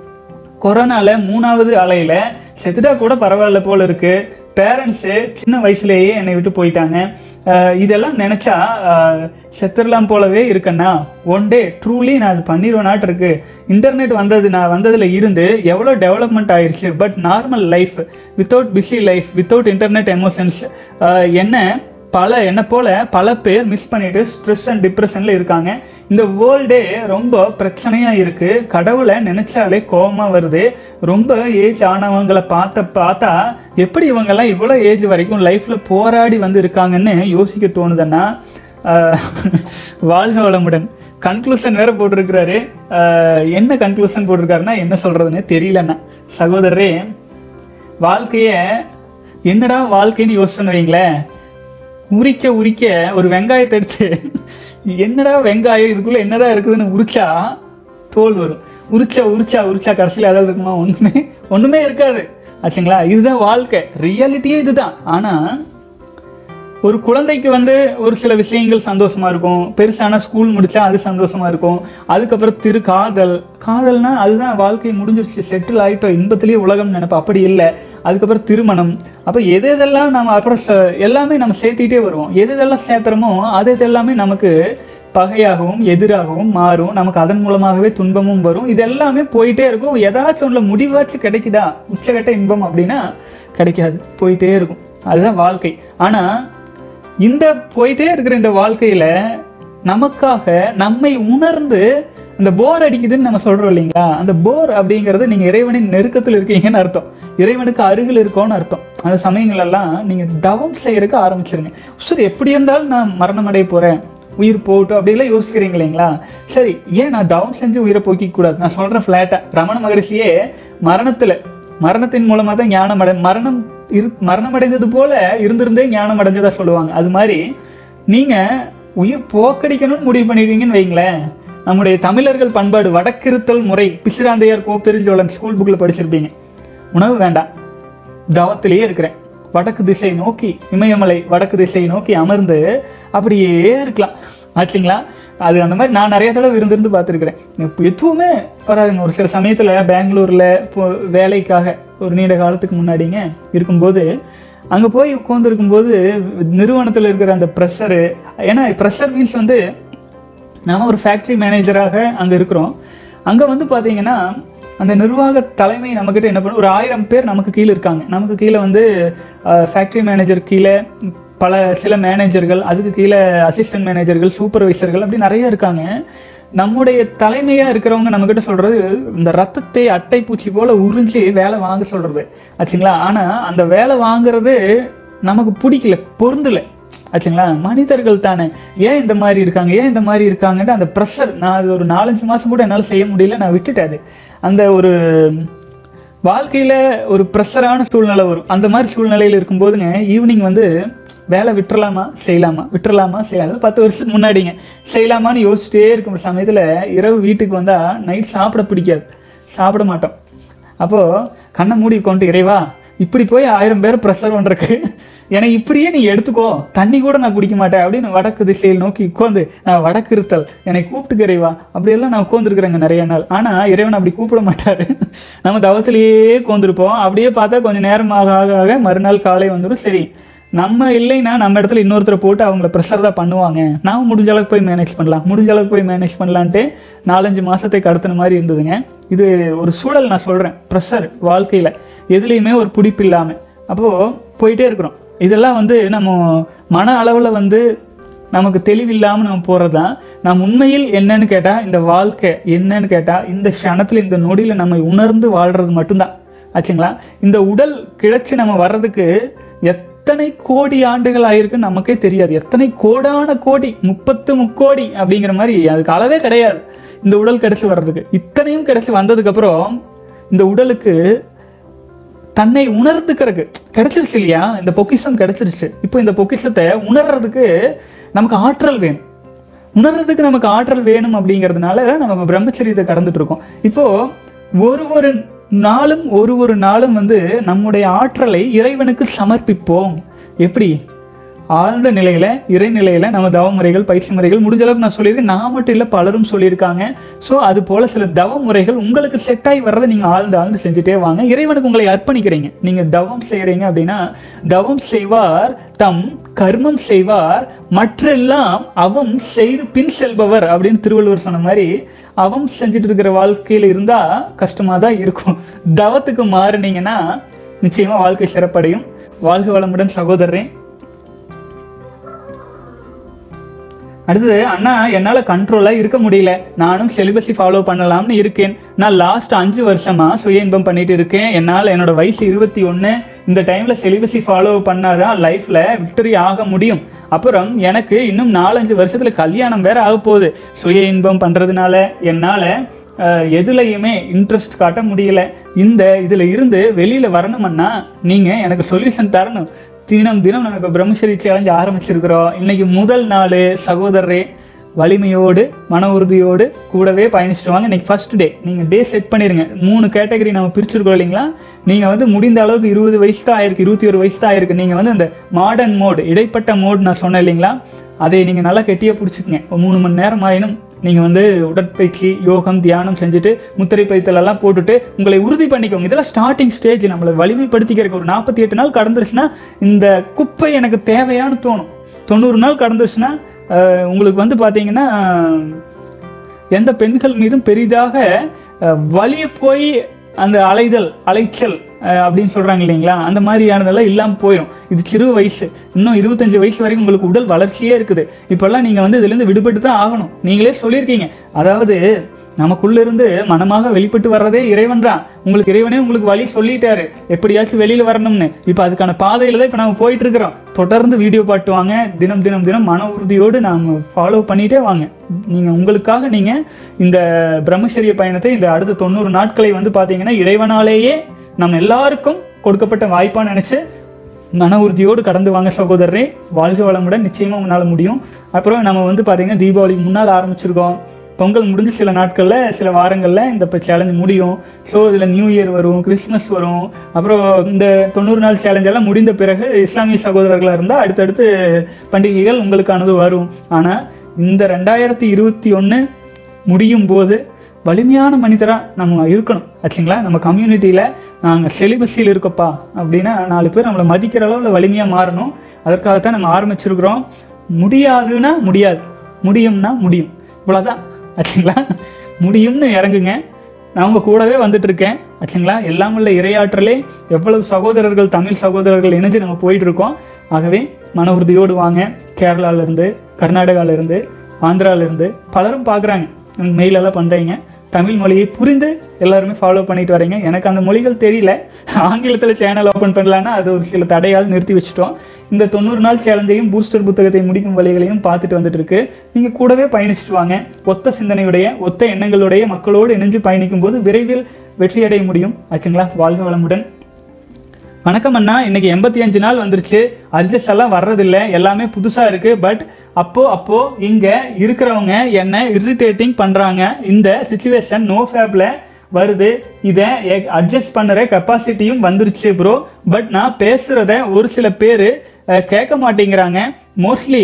கொரோனால மூணாவது அலையில செத்துட்டா கூட பரவாயில்ல போல இருக்கு பேரண்ட்ஸு சின்ன வயசுலேயே என்னை விட்டு போயிட்டாங்க அஹ் இதெல்லாம் நினச்சா செத்துடலாம் போலவே இருக்கேன்னா ஒன் டே ட்ரூலி நான் அது பண்ணிடுவேனாட்டு இருக்கு இன்டர்நெட் வந்தது நான் வந்ததில் இருந்து எவ்வளோ டெவலப்மெண்ட் ஆயிடுச்சு but normal life without busy life without internet emotions என்ன பல என்ன போல பல பேர் மிஸ் பண்ணிட்டு ஸ்ட்ரெஸ் அண்ட் டிப்ரெஷன்ல இருக்காங்க இந்த வேர்ல்டே ரொம்ப பிரச்சனையா இருக்கு கடவுளை நினைச்சாலே கோபமா வருது ரொம்ப ஏஜ் ஆனவங்களை பார்த்த பார்த்தா எப்படி இவங்கெல்லாம் இவ்வளோ ஏஜ் வரைக்கும் லைஃப்ல போராடி வந்து இருக்காங்கன்னு யோசிக்க தோணுதுன்னா ஆஹ், வாழ்க வளமுடன் கன்க்ளூஷன் வேற போட்டிருக்கிறாரு ஆஹ், என்ன கன்க்ளூஷன் போட்டிருக்காருன்னா என்ன சொல்றதுன்னு தெரியலண்ணா சகோதரரே வாழ்க்கைய என்னடா வாழ்க்கைன்னு யோசிச்சுன்னு வைங்களேன் உரிக்க உரிக்க ஒரு வெங்காயத்தை எடுத்து என்னடா வெங்காயம் இதுக்குள்ள என்னடா இருக்குதுன்னு உரிச்சா தோல் வரும் உரிச்சா உரிச்சா உரிச்சா கடைசியில் ஏதாவது இருக்குமா ஒண்ணுமே ஒண்ணுமே இருக்காது ஆச்சுங்களா இதுதான் வாழ்க்கை ரியாலிட்டியே இதுதான் ஆனா ஒரு குழந்தைக்கு வந்து ஒரு சில விஷயங்கள் சந்தோஷமா இருக்கும் பெருசான ஸ்கூல் முடிச்சா அது சந்தோஷமா இருக்கும் அதுக்கப்புறம் திரு காதல் காதல்னா அதுதான் வாழ்க்கை முடிஞ்சிருச்சு செட்டில் ஆயிட்டோம் இன்பத்திலேயே உலகம் நினைப்போம் அப்படி இல்லை அதுக்கப்புறம் திருமணம் அப்போ எது எதெல்லாம் நம்ம அப்புறம் ச- எல்லாமே நம்ம சேர்த்திட்டே வருவோம் எது எதெல்லாம் சேர்த்துறோமோ அது இது எல்லாமே நமக்கு பகையாகவும் எதிராகவும் மாறும் நமக்கு அதன் மூலமாகவே துன்பமும் வரும் இது எல்லாமே போயிட்டே இருக்கும் ஏதாச்சும் ஒன்றில் முடிவாச்சும் கிடைக்குதா உச்சகட்ட இன்பம் அப்படின்னா கிடைக்காது போயிட்டே இருக்கும் அதுதான் வாழ்க்கை ஆனால் இந்த போயிட்டே இருக்கிற இந்த வாழ்க்கையில நமக்காக நம்மை உணர்ந்து இந்த போர் அடிக்குதுன்னு நம்ம சொல்றோம் இல்லைங்களா அந்த போர் அப்படிங்கிறது நீங்க இறைவனின் நெருக்கத்தில் இருக்கீங்கன்னு அர்த்தம் இறைவனுக்கு அருகில் இருக்கோன்னு அர்த்தம் அந்த சமயங்கள் எல்லாம் நீங்க தவம் செய்யறதுக்கு ஆரம்பிச்சிருங்க சரி எப்படி இருந்தாலும் நான் மரணம் அடைய போறேன் உயிர் போகட்டும் அப்படிலாம் யோசிக்கிறீங்க இல்லைங்களா சரி ஏன் நான் தவம் செஞ்சு உயிரை போக்கிக்க கூடாது நான் சொல்றேன் ஃபிளாட்டா ரமண மகரிஷியே மரணத்துல மரணத்தின் மூலமா தான் ஞானம் அடை மரணம் இரு மரணம் அடைந்தது போல இருந்திருந்தே ஞானம் அடைஞ்சதா சொல்லுவாங்க அது மாதிரி நீங்க உயிர் போக்கடிக்கணும்னு முடிவு பண்ணிடுவீங்கன்னு வைங்களேன் நம்முடைய தமிழர்கள் பண்பாடு வடக்கிருத்தல் முறை பிசிராந்தையார் கோப்பெருஞ்சோழன் ஸ்கூல் புக்கில் படிச்சிருப்பீங்க உணவு வேண்டாம் தவத்திலேயே இருக்கிறேன் வடக்கு திசை நோக்கி இமயமலை வடக்கு திசை நோக்கி அமர்ந்து அப்படியே இருக்கலாம் ஆச்சுங்களா அது அந்த மாதிரி நான் நிறைய தடவை இருந்திருந்து பார்த்துருக்குறேன் இப்போ எதுவுமே வராதுங்க ஒரு சில சமயத்தில் பெங்களூரில் இப்போ வேலைக்காக ஒரு நீண்ட காலத்துக்கு முன்னாடிங்க இருக்கும்போது அங்கே போய் உட்காந்து இருக்கும்போது நிறுவனத்தில் இருக்கிற அந்த ப்ரெஷரு ஏன்னா ப்ரெஷர் மீன்ஸ் வந்து நாம ஒரு ஃபேக்ட்ரி மேனேஜராக அங்கே இருக்கிறோம் அங்கே வந்து பார்த்தீங்கன்னா அந்த நிர்வாக தலைமை நம்மக்கிட்ட என்ன பண்ணும் ஒரு ஆயிரம் பேர் நமக்கு கீழே இருக்காங்க நமக்கு கீழே வந்து ஃபேக்ட்ரி மேனேஜர் கீழே பல சில மேனேஜர்கள் அதுக்கு கீழே அசிஸ்டன்ட் மேனேஜர்கள் சூப்பர்வைசர்கள் அப்படி நிறைய இருக்காங்க நம்முடைய தலைமையாக இருக்கிறவங்க நம்மக்கிட்ட சொல்கிறது இந்த ரத்தத்தை அட்டை பூச்சி போல் உறிஞ்சி வேலை வாங்க சொல்கிறது ஆச்சுங்களா ஆனால் அந்த வேலை வாங்குறது நமக்கு பிடிக்கல பொருந்தலை ஆச்சுங்களா மனிதர்கள் தானே ஏன் இந்த மாதிரி இருக்காங்க ஏன் இந்த மாதிரி இருக்காங்கன்னு அந்த ப்ரெஷர் நான் அது ஒரு நாலஞ்சு மாதம் கூட என்னால் செய்ய முடியல நான் விட்டுட்டேன் அது அந்த ஒரு வாழ்க்கையில் ஒரு ப்ரெஷரான சூழ்நிலை வரும் அந்த மாதிரி சூழ்நிலையில் இருக்கும்போதுங்க ஈவினிங் வந்து வேலை விட்டுறலாமா செய்யலாமா விட்டுறலாமா செய்யலாம் பத்து வருஷத்துக்கு முன்னாடிங்க செய்யலாமான்னு யோசிச்சுட்டே இருக்கும் சமயத்தில் இரவு வீட்டுக்கு வந்தால் நைட் சாப்பிட பிடிக்காது சாப்பிட மாட்டோம் அப்போது கண்ணை மூடி கொண்டு இறைவா இப்படி போய் ஆயிரம் பேர் ப்ரெஷர் பண்ணுறக்கு எனக்கு இப்படியே நீ எடுத்துக்கோ தண்ணி கூட நான் குடிக்க மாட்டேன் அப்படின்னு வடக்கு திசையில் நோக்கி உட்காந்து நான் வடக்கு இருத்தல் என்னை கூப்பிட்டுக்க இறைவா அப்படியெல்லாம் நான் உட்காந்துருக்குறேங்க நிறைய நாள் ஆனால் இறைவன் அப்படி கூப்பிட மாட்டார் நம்ம தவத்திலேயே உட்காந்துருப்போம் அப்படியே பார்த்தா கொஞ்சம் நேரம் ஆக ஆக ஆக மறுநாள் காலை வந்துடும் சரி நம்ம இல்லைன்னா நம்ம இடத்துல இன்னொருத்தரை போட்டு அவங்கள ப்ரெஷர் தான் பண்ணுவாங்க நாம முடிஞ்ச அளவுக்கு போய் மேனேஜ் பண்ணலாம் முடிஞ்ச அளவுக்கு போய் மேனேஜ் பண்ணலான்ட்டு நாலஞ்சு மாதத்தை கடத்தின மாதிரி இருந்ததுங்க இது ஒரு சூழல் நான் சொல்கிறேன் ப்ரெஷர் வாழ்க்கையில் எதுலேயுமே ஒரு பிடிப்பு இல்லாமல் அப்போது போயிட்டே இருக்கிறோம் இதெல்லாம் வந்து நம்ம மன அளவில் வந்து நமக்கு தெளிவில்லாமல் நம்ம போகிறது தான் நம்ம உண்மையில் என்னன்னு கேட்டால் இந்த வாழ்க்கை என்னன்னு கேட்டால் இந்த க்ஷணத்தில் இந்த நொடியில் நம்ம உணர்ந்து வாழ்கிறது மட்டும்தான் ஆச்சுங்களா இந்த உடல் கிளச்சி நம்ம வர்றதுக்கு எத்தனை கோடி ஆண்டுகள் ஆயிருக்குன்னு நமக்கே தெரியாது எத்தனை கோடான கோடி முப்பத்து முக்கோடி அப்படிங்கிற மாதிரி அதுக்கு அளவே கிடையாது இந்த உடல் கிடைச்சி வர்றதுக்கு இத்தனையும் கிடைச்சி வந்ததுக்கப்புறம் இந்த உடலுக்கு தன்னை உணர்ந்துக்கிறதுக்கு கிடைச்சிருச்சு இல்லையா இந்த பொக்கிஷம் கிடைச்சிருச்சு இப்போ இந்த பொக்கிஷத்தை உணர்றதுக்கு நமக்கு ஆற்றல் வேணும் உணர்றதுக்கு நமக்கு ஆற்றல் வேணும் அப்படிங்கிறதுனால தான் நம்ம பிரம்மச்சரியத்தை கடந்துட்டு இருக்கோம் இப்போ ஒரு ஒரு நாளும் ஒரு ஒரு நாளும் வந்து நம்முடைய ஆற்றலை இறைவனுக்கு சமர்ப்பிப்போம் எப்படி ஆழ்ந்த நிலையில இறைநிலையில நம்ம தவ முறைகள் பயிற்சி முறைகள் முடிஞ்ச அளவுக்கு நான் சொல்லியிருக்கேன் நான் மட்டும் இல்லை பலரும் சொல்லியிருக்காங்க ஸோ அது போல சில தவ முறைகள் உங்களுக்கு செட் ஆகி வர்றதை நீங்க ஆழ்ந்து ஆழ்ந்து செஞ்சுட்டே வாங்க இறைவனுக்கு உங்களை அர்ப்பணிக்கிறீங்க நீங்க தவம் செய்யறீங்க அப்படின்னா தவம் செய்வார் தம் கர்மம் செய்வார் மற்றெல்லாம் அவம் செய்து பின் செல்பவர் அப்படின்னு திருவள்ளுவர் சொன்ன மாதிரி அவம் செஞ்சுட்டு இருக்கிற வாழ்க்கையில இருந்தா கஷ்டமா தான் இருக்கும் தவத்துக்கு மாறுனீங்கன்னா நிச்சயமா வாழ்க்கை சிறப்படையும் வாழ்க வளமுடன் சகோதரன் அடுத்தது அண்ணா என்னால் கண்ட்ரோலாக இருக்க முடியல நானும் செலிபஸை ஃபாலோ பண்ணலாம்னு இருக்கேன் நான் லாஸ்ட் அஞ்சு வருஷமா சுய இன்பம் பண்ணிட்டு இருக்கேன் என்னால் என்னோட வயசு இருபத்தி ஒன்று இந்த டைமில் செலிபஸை ஃபாலோ பண்ணாதான் லைஃப்பில் விக்டரி ஆக முடியும் அப்புறம் எனக்கு இன்னும் நாலஞ்சு வருஷத்தில் கல்யாணம் வேற ஆக போகுது சுய இன்பம் பண்ணுறதுனால என்னால் எதுலையுமே இன்ட்ரெஸ்ட் காட்ட முடியல இந்த இதில் இருந்து வெளியில் வரணுமன்னா நீங்கள் எனக்கு சொல்யூஷன் தரணும் தினம் தினம் நம்ம இப்போ பிரம்மச்சரி சேலஞ்ச் ஆரம்பிச்சிருக்கிறோம் இன்னைக்கு முதல் நாள் சகோதரரே வலிமையோடு மன உறுதியோடு கூடவே பயணிச்சுட்டு வாங்க இன்னைக்கு ஃபர்ஸ்ட் டே நீங்கள் டே செட் பண்ணிடுங்க மூணு கேட்டகரி நம்ம பிரிச்சிருக்கோம் இல்லைங்களா நீங்கள் வந்து முடிந்த அளவுக்கு இருபது வயசு தான் ஆயிருக்கு இருபத்தி ஒரு வயசு தான் ஆயிருக்கு நீங்கள் வந்து அந்த மாடர்ன் மோட் இடைப்பட்ட மோட் நான் சொன்னேன் இல்லைங்களா அதை நீங்கள் நல்லா கெட்டியாக பிடிச்சிக்கங்க ஒரு மூணு மணி நேரம் ஆயினும் நீங்கள் வந்து உடற்பயிற்சி யோகம் தியானம் செஞ்சுட்டு முத்திரை பைத்தல் எல்லாம் போட்டுட்டு உங்களை உறுதி பண்ணிக்கோங்க இதெல்லாம் ஸ்டார்டிங் ஸ்டேஜ் நம்மளை வலிமைப்படுத்திக்கிறதுக்கு ஒரு நாற்பத்தி எட்டு நாள் கடந்துருச்சுன்னா இந்த குப்பை எனக்கு தேவையான்னு தோணும் தொண்ணூறு நாள் கடந்துருச்சுன்னா அஹ், உங்களுக்கு வந்து பார்த்தீங்கன்னா எந்த பெண்கள் மீதும் பெரிதாக அஹ், வலிய போய் அந்த அலைதல் அலைச்சல் அஹ், அப்படின்னு சொல்றாங்க இல்லைங்களா அந்த மாதிரியானதெல்லாம் இல்லாமல் போயிடும் இது சிறு வயசு இன்னும் இருபத்தஞ்சு வயசு வரைக்கும் உங்களுக்கு உடல் வளர்ச்சியே இருக்குது இப்போல்லாம் நீங்கள் வந்து இதுலேருந்து விடுபட்டு தான் ஆகணும் நீங்களே சொல்லியிருக்கீங்க அதாவது நமக்குள்ள இருந்து மனமாக வெளிப்பட்டு வர்றதே இறைவன் தான் உங்களுக்கு இறைவனே உங்களுக்கு வழி சொல்லிட்டாரு எப்படியாச்சும் வெளியில வரணும்னு இப்போ அதுக்கான பாதையில தான் இப்போ நம்ம போயிட்டு இருக்கிறோம் தொடர்ந்து வீடியோ பாட்டுவாங்க தினம் தினம் தினம் மன உறுதியோடு நாம ஃபாலோ பண்ணிட்டே வாங்க நீங்க உங்களுக்காக நீங்க இந்த பிரம்மச்சரிய பயணத்தை இந்த அடுத்த தொண்ணூறு நாட்களை வந்து பாத்தீங்கன்னா இறைவனாலேயே நம்ம எல்லாருக்கும் கொடுக்கப்பட்ட வாய்ப்பா நினைச்சு மன உறுதியோடு கடந்து வாங்க சகோதரரே வாழ்க வளமுடன் நிச்சயமா உங்களால முடியும் அப்புறம் நம்ம வந்து பாத்தீங்கன்னா தீபாவளிக்கு முன்னால் ஆரம்பிச்சிருக்கோம் பொங்கல் முடிஞ்சு சில நாட்களில் சில வாரங்களில் இந்த சேலஞ்ச் முடியும் ஸோ இதில் நியூ இயர் வரும் கிறிஸ்மஸ் வரும் அப்புறம் இந்த தொண்ணூறு நாள் சேலஞ்ச் எல்லாம் முடிந்த பிறகு இஸ்லாமிய சகோதரர்களாக இருந்தால் அடுத்தடுத்து பண்டிகைகள் உங்களுக்கானது வரும் ஆனால் இந்த ரெண்டாயிரத்தி இருபத்தி ஒன்று முடியும் போது வலிமையான மனிதராக நம்ம இருக்கணும் ஆச்சுங்களா நம்ம கம்யூனிட்டியில் நாங்கள் செலிபஸில் இருக்கோப்பா அப்படின்னா நாலு பேர் நம்மளை மதிக்கிற அளவில் வலிமையாக மாறணும் அதற்காகத்தான் நம்ம ஆரம்பிச்சிருக்கிறோம் முடியாதுன்னா முடியாது முடியும்னா முடியும் இவ்வளோதான் ஆச்சுங்களா முடியும்னு இறங்குங்க நான் உங்க கூடவே வந்துட்டு இருக்கேன் ஆச்சுங்களா எல்லாம் உள்ள இரையாற்றலே எவ்வளவு சகோதரர்கள் தமிழ் சகோதரர்கள் இணைஞ்சு நம்ம போயிட்டு இருக்கோம் ஆகவே மன உறுதியோடு வாங்க கேரளால இருந்து கர்நாடகால இருந்து ஆந்திரால இருந்து பலரும் பார்க்குறாங்க மெயில் எல்லாம் பண்றீங்க தமிழ் மொழியை புரிந்து எல்லாருமே ஃபாலோ பண்ணிட்டு வரீங்க எனக்கு அந்த மொழிகள் தெரியல ஆங்கிலத்தில் சேனல் ஓப்பன் பண்ணலான்னா அது ஒரு சில தடையால் நிறுத்தி வச்சுட்டோம் இந்த தொண்ணூறு நாள் சேலஞ்சையும் பூஸ்டர் புத்தகத்தை முடிக்கும் வழிகளையும் பார்த்துட்டு வந்துட்டு இருக்கு நீங்கள் கூடவே பயணிச்சுட்டு வாங்க ஒத்த சிந்தனையுடைய ஒத்த எண்ணங்களுடைய மக்களோடு இணைஞ்சு பயணிக்கும் போது விரைவில் வெற்றியடைய முடியும் ஆச்சுங்களா வாழ்க வளமுடன் வணக்கம் அண்ணா இன்னைக்கு எண்பத்தி அஞ்சு நாள் வந்துருச்சு அட்ஜஸ்ட் எல்லாம் வர்றதில்ல எல்லாமே புதுசா இருக்கு பட் அப்போ அப்போ இங்க இருக்கிறவங்க என்ன இரிட்டேட்டிங் பண்றாங்க இந்த சுச்சுவேஷன் நோ ஃபேப்ல வருது இதை அட்ஜஸ்ட் பண்ணுற கெப்பாசிட்டியும் வந்துருச்சு ப்ரோ பட் நான் பேசுறத ஒரு சில பேர் கேட்க மாட்டேங்கிறாங்க மோஸ்ட்லி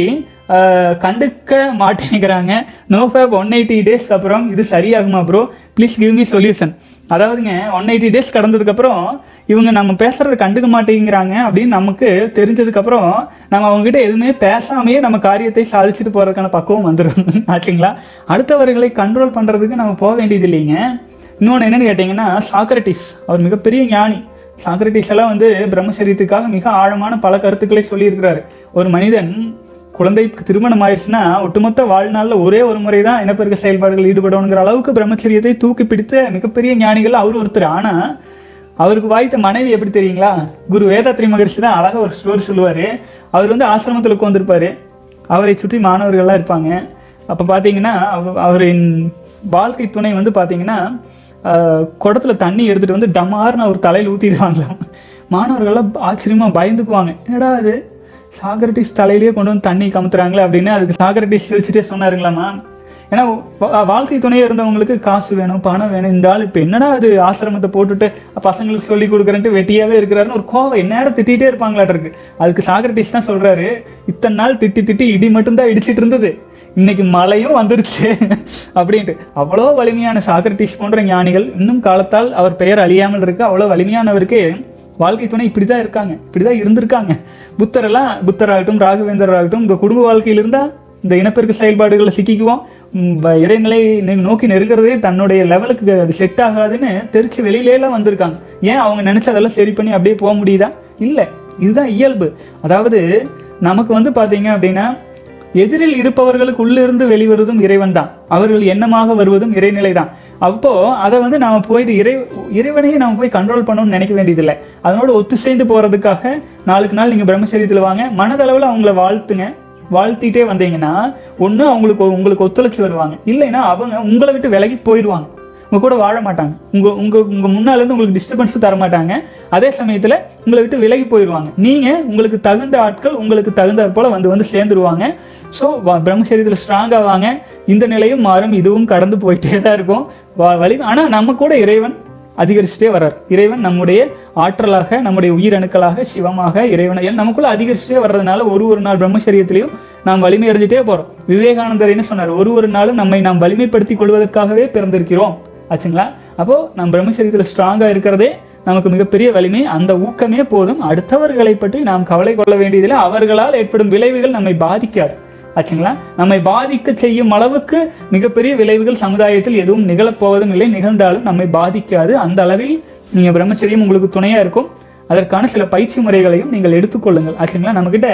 கண்டுக்க மாட்டேங்கிறாங்க நோ ஃபேப் ஒன் எயிட்டி டேஸ்க்கு அப்புறம் இது சரியாகுமா bro please give me solution அதாவதுங்க ஒன் எயிட்டி டேஸ் கடந்ததுக்கப்புறம் இவங்க நம்ம பேசுறத கண்டுக்க மாட்டேங்கிறாங்க அப்படின்னு நமக்கு தெரிஞ்சதுக்கப்புறம் நம்ம அவங்ககிட்ட எதுவுமே பேசாமையே நம்ம காரியத்தை சாதிச்சுட்டு போகிறதுக்கான பக்குவம் வந்துடும் ஆச்சுங்களா அடுத்தவர்களை கண்ட்ரோல் பண்ணுறதுக்கு நம்ம போக வேண்டியது இல்லைங்க இன்னொன்று என்னன்னு கேட்டிங்கன்னா சாக்ரட்டிஸ் அவர் மிகப்பெரிய ஞானி சாக்ரட்டிஸ் எல்லாம் வந்து பிரம்மச்சரியத்துக்காக மிக ஆழமான பல கருத்துக்களை சொல்லியிருக்கிறாரு ஒரு மனிதன் குழந்தைக்கு திருமணம் ஆயிடுச்சுன்னா ஒட்டுமொத்த வாழ்நாளில் ஒரே ஒரு முறை தான் இனப்பெருக்க செயல்பாடுகள் ஈடுபடணுங்கிற அளவுக்கு பிரம்மச்சரியத்தை தூக்கி பிடித்த மிகப்பெரிய ஞானிகள் அவர் ஒருத்தர் ஆனால் அவருக்கு வாய்த்த மனைவி எப்படி தெரியுங்களா குரு வேதாத்ரி மகர்ஷி தான் அழகாக ஒரு ஸ்டோரி சொல்லுவார் அவர் வந்து ஆசிரமத்தில் உட்காந்துருப்பாரு அவரை சுற்றி மாணவர்கள்லாம் இருப்பாங்க அப்போ பார்த்தீங்கன்னா அவ- அவரின் வாழ்க்கை துணை வந்து பார்த்தீங்கன்னா ஆஹ், குடத்துல தண்ணி எடுத்துகிட்டு வந்து டமார்னு அவர் தலையில் ஊற்றிடுவாங்களாம் மாணவர்கள்லாம் ஆச்சரியமாக பயந்துக்குவாங்க என்னடா அது சாக்ரட்டிஸ் தலையிலேயே கொண்டு வந்து தண்ணி கமுத்துறாங்களே அப்படின்னு அதுக்கு சாக்ரட்டிஸ் சிரிச்சுட்டே சொன்னாருங்களாமா ஏன்னா வா- வாழ்க்கை துணையாக இருந்தவங்களுக்கு காசு வேணும் பணம் வேணும் இந்த ஆள் இப்போ என்னடா அது ஆசிரமத்தை போட்டுட்டு பசங்களுக்கு சொல்லி கொடுக்குறேன்ட்டு வெட்டியாவே இருக்கிறாருன்னு ஒரு கோவம் எந்நேரம் திட்டிகிட்டே இருப்பாங்களாட்ட இருக்கு அதுக்கு சாக்ரட்டிஸ் தான் சொல்றாரு இத்தனை நாள் திட்டி திட்டி இடி மட்டும்தான் இடிச்சிட்டு இருந்தது இன்னைக்கு மழையும் வந்துருச்சு அப்படின்ட்டு அவ்வளோ வலிமையான சாக்ரட்டிஸ் போன்ற ஞானிகள் இன்னும் காலத்தால் அவர் பெயர் அழியாமல் இருக்கு அவ்வளோ வலிமையானவருக்கு வாழ்க்கை துணை இப்படி தான் இருக்காங்க இப்படி தான் இருந்திருக்காங்க புத்தரெல்லாம் புத்தராகட்டும் ராகவேந்தர் ஆகட்டும் இந்த குடும்ப வாழ்க்கையில் இருந்தால் இந்த இனப்பெருக்க செயல்பாடுகளில் சிக்கிக்குவோம் ம், வ- இறைநிலை நி- நோக்கி நெருங்கிறதே தன்னுடைய லெவலுக்கு அது செட் ஆகாதுன்னு தெரிச்சு வெளியிலேலாம் வந்திருக்காங்க ஏன் அவங்க நினைச்சு அதெல்லாம் சரி பண்ணி அப்படியே போக முடியுதா இல்லை இதுதான் இயல்பு அதாவது நமக்கு வந்து பார்த்தீங்க அப்படின்னா எதிரில் இருப்பவர்களுக்கு உள்ளிருந்து வெளிவருவதும் இறைவன் தான் அவர்கள் எண்ணமாக வருவதும் இறைநிலை தான் அப்போ அதை வந்து நாம போயிட்டு இறை இறைவனையே நாம போய் கண்ட்ரோல் பண்ணணும்னு நினைக்க வேண்டியதில்லை அதனோட ஒத்து சேர்ந்து போறதுக்காக நாளுக்கு நாள் நீங்க பிரம்மச்சரியத்தில் வாங்க மனதளவில் அவங்கள வாழ்த்துங்க வாழ்த்திட்டே வந்தீங்கன்னா ஒன்று அவங்களுக்கு உங்களுக்கு ஒத்துழைச்சி வருவாங்க இல்லைன்னா அவங்க உங்களை விட்டு விலகி போயிடுவாங்க உங்க கூட வாழ மாட்டாங்க உங்க உங்க உங்க முன்னால இருந்து உங்களுக்கு டிஸ்டர்பன்ஸ் தர மாட்டாங்க அதே சமயத்துல உங்களை விட்டு விலகி போயிடுவாங்க நீங்க உங்களுக்கு தகுந்த ஆட்கள் உங்களுக்கு தகுந்த போல வந்து வந்து சேர்ந்துருவாங்க ஸோ பிரம்மச்சரியத்தில் ஸ்ட்ராங்காக வாங்க இந்த நிலையும் மாறும் இதுவும் கடந்து போயிட்டே தான் இருக்கும் வ- வலி ஆனால் நம்ம கூட இறைவன் அதிகரிச்சுட்டே வர்றார் இறைவன் நம்முடைய ஆற்றலாக நம்முடைய உயிரணுக்களாக சிவமாக இறைவனை எல்லாம் நமக்குள்ள அதிகரிச்சுட்டே வர்றதுனால ஒரு ஒரு நாள் பிரம்மச்சரியத்திலையும் நாம் வலிமை அடைஞ்சிட்டே போறோம் விவேகானந்தர் என்ன சொன்னார் ஒரு ஒரு நாளும் நம்மை நாம் வலிமைப்படுத்திக் கொள்வதற்காகவே பிறந்திருக்கிறோம் ஆச்சுங்களா அப்போ நம்ம பிரம்மச்சரியத்தில் ஸ்ட்ராங்கா இருக்கிறதே நமக்கு மிகப்பெரிய வலிமை அந்த ஊக்கமே போதும் அடுத்தவர்களை பற்றி நாம் கவலை கொள்ள வேண்டியதில்லை அவர்களால் ஏற்படும் விளைவுகள் நம்மை பாதிக்காது ஆச்சுங்களா நம்மை பாதிக்க செய்யும் அளவுக்கு மிகப்பெரிய விளைவுகள் சமுதாயத்தில் எதுவும் நிகழப்போவதும் இல்லை நிகழ்ந்தாலும் நம்மை பாதிக்காது அந்த அளவில் நீங்க பிரம்மச்சரியம் உங்களுக்கு துணையா இருக்கும் அதற்கான சில பயிற்சி முறைகளையும் நீங்கள் எடுத்துக்கொள்ளுங்கள் ஆச்சுங்களா நம்மக்கிட்ட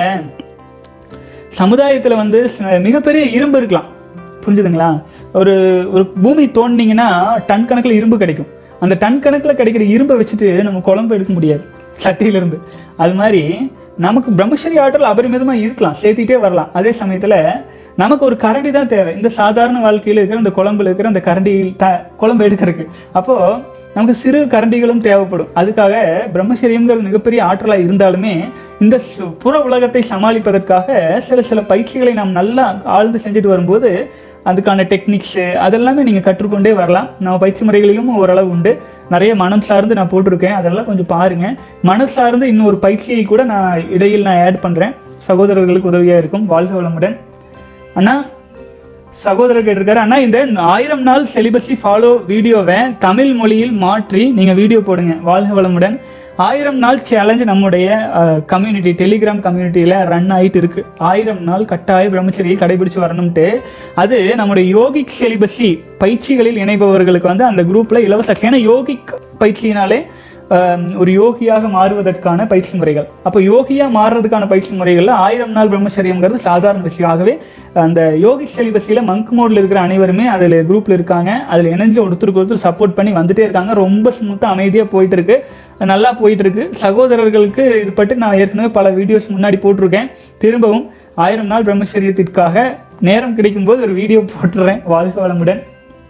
சமுதாயத்தில் வந்து ச- மிகப்பெரிய இரும்பு இருக்கலாம் புரிஞ்சுதுங்களா ஒரு ஒரு பூமி தோண்டிங்கன்னா டன் கணக்கில் இரும்பு கிடைக்கும் அந்த டன் கணக்கில் கிடைக்கிற இரும்பை வச்சுட்டு நம்ம குழம்பு எடுக்க முடியாது சட்டியிலிருந்து அது மாதிரி நமக்கு பிரம்மச்சரி ஆற்றல் அபரிமிதமாக இருக்கலாம் சேர்த்திட்டே வரலாம் அதே சமயத்தில் நமக்கு ஒரு கரண்டி தான் தேவை இந்த சாதாரண வாழ்க்கையில் இருக்கிற இந்த குழம்புல இருக்கிற அந்த கரண்டியில் த குழம்பு எடுக்கிறதுக்கு அப்போது நமக்கு சிறு கரண்டிகளும் தேவைப்படும் அதுக்காக பிரம்மச்சரியம்ங்கிறது மிகப்பெரிய ஆற்றலாக இருந்தாலுமே இந்த சு- புற உலகத்தை சமாளிப்பதற்காக சில சில பயிற்சிகளை நாம் நல்லா ஆழ்ந்து செஞ்சுட்டு வரும்போது அதுக்கான டெக்னிக்ஸு அதெல்லாமே நீங்கள் கற்றுக்கொண்டே வரலாம் நம்ம பயிற்சி முறைகளிலும் ஓரளவு உண்டு நிறைய மனம் சார்ந்து நான் போட்டிருக்கேன் அதெல்லாம் கொஞ்சம் பாருங்கள் மனம் சார்ந்து இன்னொரு பயிற்சியை கூட நான் இடையில் நான் ஆட் பண்ணுறேன் சகோதரர்களுக்கு உதவியாக இருக்கும் வாழ்க வளமுடன் அண்ணா சகோதரர் கேட்டிருக்காரு அண்ணா இந்த ஆயிரம் நாள் செலிபஸி ஃபாலோ வீடியோவை தமிழ் மொழியில் மாற்றி நீங்க வீடியோ போடுங்க வாழ்க வளமுடன் ஆயிரம் நாள் சேலஞ்ச் நம்முடைய கம்யூனிட்டி டெலிகிராம் கம்யூனிட்டியில் ரன் ஆயிட்டு இருக்கு ஆயிரம் நாள் கட்டாய பிரம்மச்சரியை கடைபிடிச்சு வரணும்ட்டு அது நம்முடைய யோகிக் செலிபஸி பயிற்சிகளில் இணைபவர்களுக்கு வந்து அந்த குரூப்ல இலவச ஏன்னா யோகிக் பயிற்சியினாலே ஆம், ஒரு யோகியாக மாறுவதற்கான பயிற்சி முறைகள் அப்போ யோகியா மாறுறதுக்கான பயிற்சி முறைகள்ல ஆயிரம் நாள் பிரம்மச்சரியம்ங்கிறது சாதாரண விஷயம் ஆகவே அந்த யோகி செலிபஸில் மங்க் மோட்ல இருக்கிற அனைவருமே அதில் குரூப்ல இருக்காங்க அதில் இணைஞ்சு ஒருத்தருக்கு ஒருத்தர் சப்போர்ட் பண்ணி வந்துட்டே இருக்காங்க ரொம்ப ஸ்மூத்தாக அமைதியாக போயிட்டு இருக்கு நல்லா போயிட்டு இருக்கு சகோதரர்களுக்கு இது பற்றி நான் ஏற்கனவே பல வீடியோஸ் முன்னாடி போட்டிருக்கேன் திரும்பவும் ஆயிரம் நாள் பிரம்மச்சரியத்திற்காக நேரம் கிடைக்கும்போது ஒரு வீடியோ போட்டுறேன் வாழ்க வளமுடன்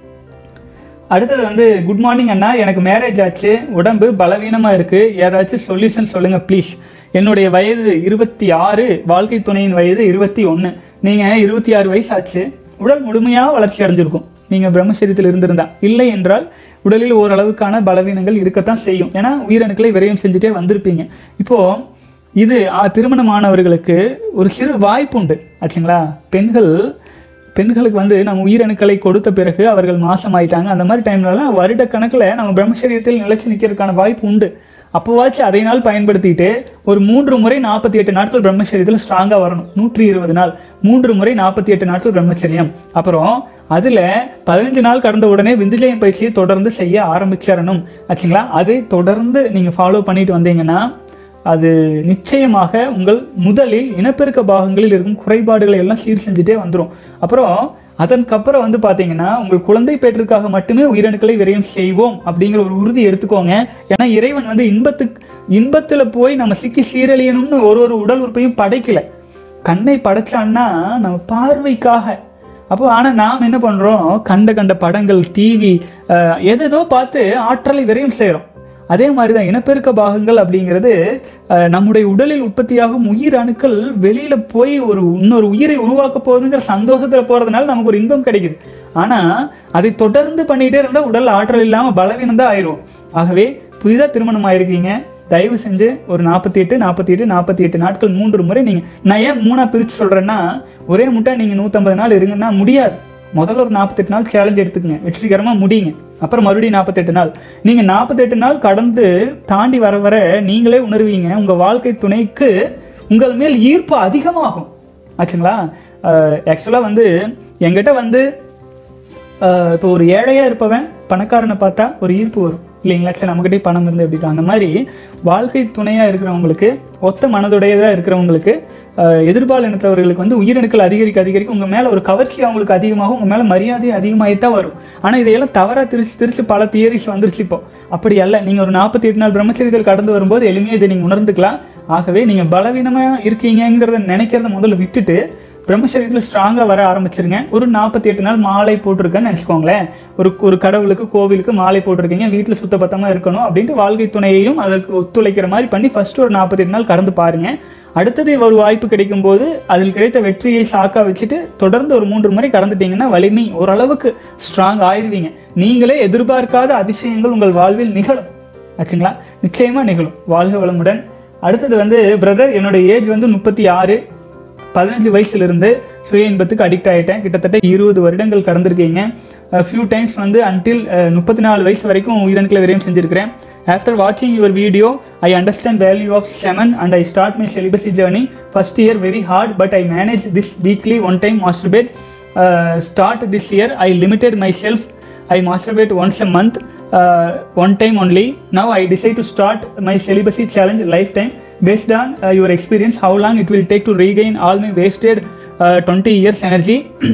அடுத்தது வந்து குட் மார்னிங் அண்ணா எனக்கு மேரேஜ் ஆச்சு உடம்பு பலவீனமாக இருக்கு ஏதாச்சும் சொல்யூஷன் சொல்லுங்க ப்ளீஸ் என்னுடைய வயது இருபத்தி ஆறு வாழ்க்கை துணையின் வயது இருபத்தி ஒன்று நீங்கள் இருபத்தி ஆறு வயசு ஆச்சு உடல் முழுமையாக வளர்ச்சி அடைஞ்சிருக்கும் நீங்கள் பிரம்மச்சரியத்தில் இருந்திருந்தா இல்லை என்றால் உடலில் ஓரளவுக்கான பலவீனங்கள் இருக்கத்தான் செய்யும் ஏன்னா உயிரணுக்களை விரயம் செஞ்சுட்டே வந்திருப்பீங்க இப்போ இது ஆ, திருமணமானவர்களுக்கு ஒரு சிறு வாய்ப்பு உண்டு ஆச்சுங்களா பெண்கள் பெண்களுக்கு வந்து நம்ம உயிரணுக்களை கொடுத்த பிறகு அவர்கள் மாசமாயிட்டாங்க அந்த மாதிரி டைம்லலாம் வருட கணக்கில் நம்ம பிரம்மச்சரியத்தில் நிலைச்சு நிற்கிறதுக்கான வாய்ப்பு உண்டு அப்போவாச்சும் அதை நாள் பயன்படுத்திட்டு ஒரு மூன்று முறை நாற்பத்தி எட்டு நாட்கள் பிரம்மச்சரியத்தில் ஸ்ட்ராங்காக வரணும் நூற்றி இருபது நாள் மூன்று முறை நாற்பத்தி எட்டு நாட்கள் பிரம்மச்சரியம் அப்புறம் அதில் பதினஞ்சு நாள் கடந்த உடனே விந்துஜயம் பயிற்சியை தொடர்ந்து செய்ய ஆரம்பிச்சிடணும் ஆச்சுங்களா அதை தொடர்ந்து நீங்கள் ஃபாலோ பண்ணிட்டு வந்தீங்கன்னா அது நிச்சயமாக உங்கள் முதலில் இனப்பெருக்க பாகங்களில் இருக்கும் குறைபாடுகளை எல்லாம் சீர் செஞ்சுட்டே வந்துடும் அப்புறம் அதற்கப்புறம் வந்து பார்த்தீங்கன்னா உங்கள் குழந்தை பேற்றுக்காக மட்டுமே உயிரணுக்களை விரயம் செய்வோம் அப்படிங்கிற ஒரு உறுதி எடுத்துக்கோங்க ஏன்னா இறைவன் வந்து இன்பத்துக்கு இன்பத்தில் போய் நம்ம சிக்கி சீரழியணும்னு ஒரு ஒரு உடல் உறுப்பையும் படைக்கல கண்ணை படைச்சான்னா நம்ம பார்வைக்காக அப்போ ஆனால் நாம் என்ன பண்ணுறோம் கண்ட கண்ட படங்கள் டிவி எதேதோ பார்த்து ஆற்றலை விரயம் செய்கிறோம் அதே மாதிரி தான் இனப்பெருக்க பாகங்கள் அப்படிங்கிறது அஹ், நம்முடைய உடலில் உற்பத்தியாகும் உயிர் அணுக்கள் வெளியில போய் ஒரு இன்னொரு உயிரை உருவாக்க போகுதுங்கிற சந்தோஷத்துல போறதுனால நமக்கு ஒரு இன்பம் கிடைக்குது ஆனா அதை தொடர்ந்து பண்ணிட்டே இருந்தா உடல் ஆற்றல் இல்லாம பலவீனம் தான் ஆயிரும் ஆகவே புதிதா திருமணம் ஆயிருக்கீங்க தயவு செஞ்சு ஒரு நாற்பத்தி எட்டு நாற்பத்தி எட்டு நாற்பத்தி எட்டு நாட்கள் மூன்று முறை நீங்க நான் ஏன் மூணா பிரிச்சு சொல்றேன்னா ஒரே முட்டை நீங்க நூத்தம்பது நாள் இருங்கன்னா முடியாது முதல்ல ஒரு நாற்பத்தெட்டு நாள் சேலஞ்ச் எடுத்துக்கங்க வெற்றிகரமா முடியுங்க அப்புறம் மறுபடியும் நாற்பத்தெட்டு நாள் நீங்க நாற்பத்தெட்டு நாள் கடந்து தாண்டி வர வர நீங்களே உணர்வீங்க உங்க வாழ்க்கை துணைக்கு உங்கள் மேல் ஈர்ப்பு அதிகமாகும் ஆச்சுங்களா ஆக்சுவலாக வந்து என்கிட்ட வந்து ஆஹ் இப்போ ஒரு ஏழையா இருப்பவன் பணக்காரனை பார்த்தா ஒரு ஈர்ப்பு வரும் இல்லைங்களா சரி நம்மகிட்டே பணம் இருந்து எப்படி தான் அந்த மாதிரி வாழ்க்கை துணையா இருக்கிறவங்களுக்கு ஒத்த மனதுடையதா இருக்கிறவங்களுக்கு ஆஹ் எதிர்பால் இனத்தவர்களுக்கு வந்து உயிரணுக்கள் அதிகரிக்க அதிகரிக்க உங்க மேல ஒரு கவர்ச்சி அவங்களுக்கு அதிகமாகும் உங்க மேல மரியாதை அதிகமாகித்தான் வரும் ஆனா இதையெல்லாம் தவறா திரிச்சு திரிச்சு பல தியரிஸ் வந்துருச்சு இப்போ அப்படி அல்ல நீங்க ஒரு நாற்பத்தி எட்டு நாள் பிரம்மச்சரியத்தில் கடந்து வரும்போது எளிமையாக இதை நீங்க உணர்ந்துக்கலாம் ஆகவே நீங்க பலவீனமா இருக்கீங்கிறத நினைக்கிறத முதல்ல விட்டுட்டு பிரம்மச்சரியத்தில் ஸ்ட்ராங்காக வர ஆரம்பிச்சிருங்க ஒரு நாற்பத்தி எட்டு நாள் மாலை போட்டிருக்கேன்னு நினச்சிக்கோங்களேன் ஒரு ஒரு கடவுளுக்கு கோவிலுக்கு மாலை போட்டிருக்கீங்க வீட்டில் சுத்தபத்தமாக இருக்கணும் அப்படின்ட்டு வாழ்க்கை துணையையும் அதற்கு ஒத்துழைக்கிற மாதிரி பண்ணி ஃபர்ஸ்ட் ஒரு நாற்பத்தி எட்டு நாள் கடந்து பாருங்க அடுத்தது ஒரு வாய்ப்பு கிடைக்கும் போது அதில் கிடைத்த வெற்றியை சாக்கா வச்சுட்டு தொடர்ந்து ஒரு மூன்று முறை கடந்துட்டீங்கன்னா வலிமை ஓரளவுக்கு ஸ்ட்ராங் ஆயிருவீங்க நீங்களே எதிர்பார்க்காத அதிசயங்கள் உங்கள் வாழ்வில் நிகழும் ஆச்சுங்களா நிச்சயமா நிகழும் வாழ்க வளமுடன் அடுத்தது வந்து பிரதர் என்னோட ஏஜ் வந்து முப்பத்தி ஆறு பதினஞ்சு வயசுல இருந்து சுய இன்பத்துக்கு அடிக்ட் ஆயிட்டேன் கிட்டத்தட்ட இருபது வருடங்கள் கடந்திருக்கீங்க ஃபியூ டைம்ஸ் வந்து அன்டில் முப்பத்தி நாலு வயசு வரைக்கும் உயிரணுக்களை விரயம் செஞ்சிருக்கிறேன் ஆஃப்டர் வாட்சிங் your video I understand value of semen and I start my celibacy journey first year very hard but I manage this weekly one time masturbate start this year I limited myself I masturbate once a month, uh, one time only. Now I decide to start my celibacy challenge lifetime. Based on uh, your experience, how long it will take to regain all my wasted uh, 20 years energy?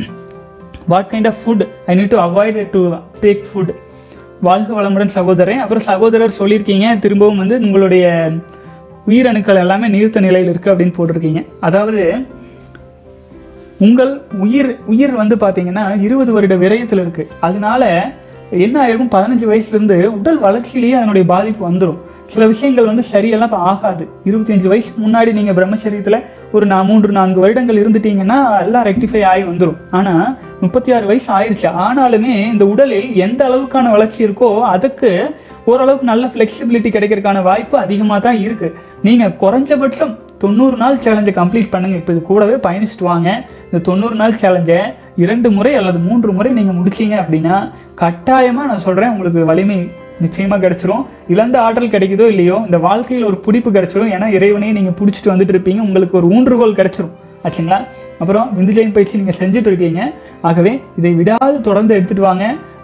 what kind of food I need to avoid to take food? வாழ்க வளமுடன் சகோதரன் அப்புறம் சகோதரர் சொல்லியிருக்கீங்க திரும்பவும் வந்து உங்களுடைய உயிரணுக்கள் எல்லாமே நீர்த்த நிலையில் இருக்கு அப்படின்னு போட்டிருக்கீங்க அதாவது உங்கள் உயிர் உயிர் வந்து பார்த்தீங்கன்னா இருபது வருட விரயத்தில் இருக்கு அதனால என்ன ஆயிருக்கும் பதினஞ்சு வயசுல இருந்து உடல் வளர்ச்சியிலேயே அதனுடைய பாதிப்பு வந்துடும் சில விஷயங்கள் வந்து சரியெல்லாம் இப்ப ஆகாது இருபத்தஞ்சு வயசுக்கு முன்னாடி நீங்க பிரம்மச்சரியத்துல ஒரு நான் மூன்று நான்கு வருடங்கள் இருந்துட்டீங்கன்னா எல்லாம் ரெக்டிஃபை ஆகி வந்துடும் ஆனா முப்பத்தி ஆறு வயசு ஆயிருச்சு ஆனாலுமே இந்த உடலில் எந்த அளவுக்கான வளர்ச்சி இருக்கோ அதுக்கு ஓரளவுக்கு நல்ல ஃப்ளெக்சிபிலிட்டி கிடைக்கிறதுக்கான வாய்ப்பு அதிகமாக தான் இருக்கு நீங்க குறைஞ்சபட்சம் தொண்ணூறு நாள் சேலஞ்சை கம்ப்ளீட் பண்ணுங்க இப்போ இது கூடவே பயணிச்சுட்டு வாங்க இந்த தொண்ணூறு நாள் சேலஞ்சை இரண்டு முறை அல்லது மூன்று முறை நீங்க முடிச்சீங்க அப்படின்னா கட்டாயமா நான் சொல்றேன் உங்களுக்கு வலிமை நிச்சயமா கிடைச்சிரும் இழந்த ஆற்றல் கிடைக்குதோ இல்லையோ இந்த வாழ்க்கையில் ஒரு பிடிப்பு கிடைச்சிரும் ஏன்னா இறைவனையும் நீங்க பிடிச்சிட்டு வந்துட்டு இருப்பீங்க உங்களுக்கு ஒரு ஊன்றுகோல் கிடைச்சிரும் ஆச்சுங்களா அப்புறம் விந்துஜயம் பயிற்சி நீங்கள் செஞ்சுட்டு இருக்கீங்க ஆகவே இதை விடாது தொடர்ந்து எடுத்துட்டு வாங்க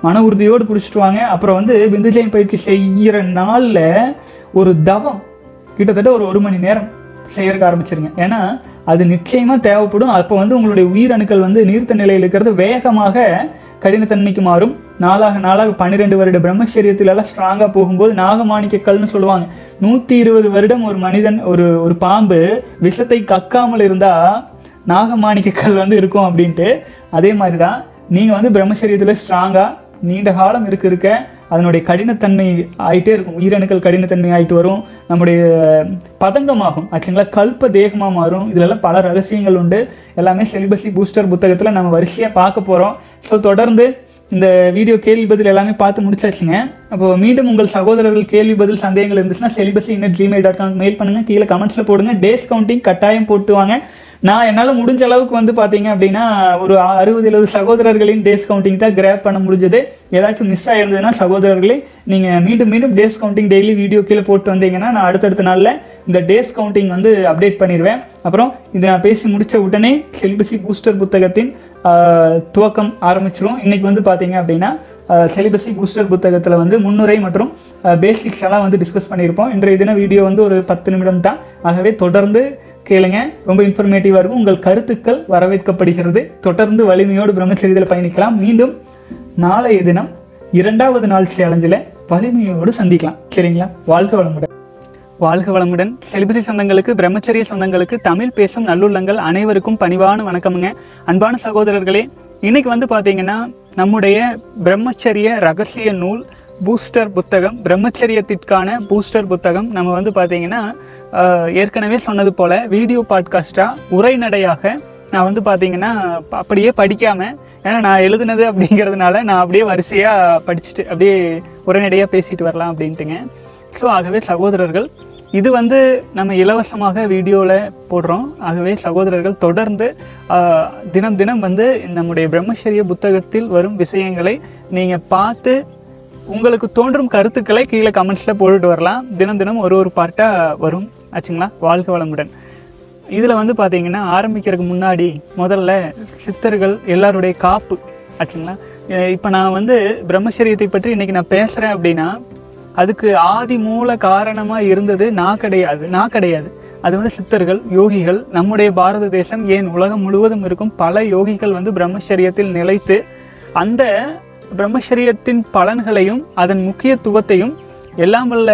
மன உறுதியோடு பிடிச்சிட்டு வாங்க அப்புறம் வந்து விந்துஜயம் பயிற்சி செய்கிற நாளில் ஒரு தவம் கிட்டத்தட்ட ஒரு ஒரு மணி நேரம் செய்யறதுக்கு ஆரம்பிச்சிருங்க ஏன்னா அது நிச்சயமா தேவைப்படும் அப்போ வந்து உங்களுடைய உயிரணுக்கள் வந்து நீர்த்த நிலையில் இருக்கிறது வேகமாக கடினத்தன்மைக்கு மாறும் நாளாக நாளாக பன்னிரெண்டு வருட பிரம்மச்சரியத்துல எல்லாம் ஸ்ட்ராங்கா போகும்போது நாகமாணிக்கக்கல்னு சொல்லுவாங்க நூத்தி இருபது வருடம் ஒரு மனிதன் ஒரு ஒரு பாம்பு விஷத்தை கக்காமல் இருந்தா நாகமாணிக்கக்கல் வந்து இருக்கும் அப்படின்ட்டு அதே மாதிரி தான் நீங்கள் வந்து பிரம்மச்சரியத்தில் ஸ்ட்ராங்காக நீண்ட காலம் இருக்க இருக்க அதனுடைய கடினத்தன்மை ஆயிட்டே இருக்கும் உயிரணுக்கள் கடினத்தன்மை ஆயிட்டு வரும் நம்முடைய பதங்கமாகும் ஆச்சுங்களா கல்ப தேகமாக மாறும் இதுலெல்லாம் பல ரகசியங்கள் உண்டு எல்லாமே செலிபஸி பூஸ்டர் புத்தகத்தில் நம்ம வரிசையாக பார்க்க போகிறோம் ஸோ தொடர்ந்து இந்த வீடியோ கேள்வி பதில் எல்லாமே பார்த்து முடிச்சாச்சுங்க அப்போ மீண்டும் உங்கள் சகோதரர்கள் கேள்வி பதில் சந்தேகங்கள் இருந்துச்சுன்னா celibacy in at gmail dot com mail பண்ணுங்க கீழே கமெண்ட்ஸில் போடுங்க டேஸ் கவுண்டிங் கட்டாயம் போட்டு வாங்க நான் என்னால் முடிஞ்ச அளவுக்கு வந்து பார்த்தீங்க அப்படின்னா ஒரு அறுபது எழுபது சகோதரர்களின் டேஸ் கவுண்டிங் தான் கிராப் பண்ண முடிஞ்சது ஏதாச்சும் மிஸ் ஆயிருந்ததுன்னா சகோதரர்களே நீங்கள் மீண்டும் மீண்டும் டேஸ் கவுண்டிங் டெய்லி வீடியோ கீழே போட்டு வந்தீங்கன்னா நான் அடுத்தடுத்த நாளில் இந்த டேஸ் கவுண்டிங் வந்து அப்டேட் பண்ணிடுவேன் அப்புறம் இது நான் பேசி முடிச்ச உடனே செலிபஸி பூஸ்டர் புத்தகத்தின் ஆஹ், துவக்கம் ஆரம்பிச்சிரும் இன்னைக்கு வந்து பார்த்தீங்க அப்படின்னா செலிபஸி பூஸ்டர் புத்தகத்தில் வந்து முன்னுரை மற்றும் பேசிக்ஸ் எல்லாம் வந்து டிஸ்கஸ் பண்ணியிருப்போம் இன்றைய தின வீடியோ வந்து ஒரு பத்து நிமிடம் தான் ஆகவே தொடர்ந்து கேளுங்க ரொம்ப இன்ஃபர்மேட்டிவாக இருக்கும் உங்கள் கருத்துக்கள் வரவேற்கப்படுகிறது தொடர்ந்து வலிமையோடு பிரம்மச்சரியத்தில் பயணிக்கலாம் மீண்டும் நாளைய தினம் இரண்டாவது நாள் சேலஞ்சில் வலிமையோடு சந்திக்கலாம் சரிங்களா வாழ்க வளமுடன் வாழ்க வளமுடன் செலிபசி சொந்தங்களுக்கு பிரம்மச்சரிய சொந்தங்களுக்கு தமிழ் பேசும் நல்லுள்ளங்கள் அனைவருக்கும் பணிவான வணக்கமுங்க அன்பான சகோதரர்களே இன்னைக்கு வந்து பார்த்தீங்கன்னா நம்முடைய பிரம்மச்சரிய ரகசிய நூல் பூஸ்டர் புத்தகம் பிரம்மச்சரியத்திற்கான பூஸ்டர் புத்தகம் நம்ம வந்து பார்த்தீங்கன்னா ஆஹ், ஏற்கனவே சொன்னது போல வீடியோ பாட்காஸ்டாக உரைநடையாக நான் வந்து பார்த்தீங்கன்னா ப- அப்படியே படிக்காம ஏன்னா நான் எழுதுனது அப்படிங்கிறதுனால நான் அப்படியே வரிசையாக படிச்சுட்டு அப்படியே உரைநடையாக பேசிட்டு வரலாம் அப்படின்ட்டுங்க ஸோ ஆகவே சகோதரர்கள் இது வந்து நம்ம இலவசமாக வீடியோவில் போடுறோம் ஆகவே சகோதரர்கள் தொடர்ந்து ஆஹ், தினம் தினம் வந்து நம்முடைய பிரம்மச்சரிய புத்தகத்தில் வரும் விஷயங்களை நீங்கள் பார்த்து உங்களுக்கு தோன்றும் கருத்துக்களை கீழே கமெண்ட்ஸில் போட்டுட்டு வரலாம் தினம் தினம் ஒரு ஒரு பார்ட்டாக வரும் ஆச்சுங்களா வாழ்க வளமுடன் இதில் வந்து பார்த்தீங்கன்னா ஆரம்பிக்கிறதுக்கு முன்னாடி முதல்ல சித்தர்கள் எல்லாருடைய காப்பு ஆச்சுங்களா இப்போ நான் வந்து பிரம்மச்சரியத்தை பற்றி இன்னைக்கு நான் பேசுகிறேன் அப்படின்னா அதுக்கு ஆதி மூல காரணமாக இருந்தது நான் கிடையாது நான் கிடையாது அது வந்து சித்தர்கள் யோகிகள் நம்முடைய பாரத தேசம் ஏன் உலகம் முழுவதும் இருக்கும் பல யோகிகள் வந்து பிரம்மச்சரியத்தில் நிலைத்து அந்த பிரம்மச்சரியத்தின் பலன்களையும் அதன் முக்கியத்துவத்தையும் எல்லாம் வல்ல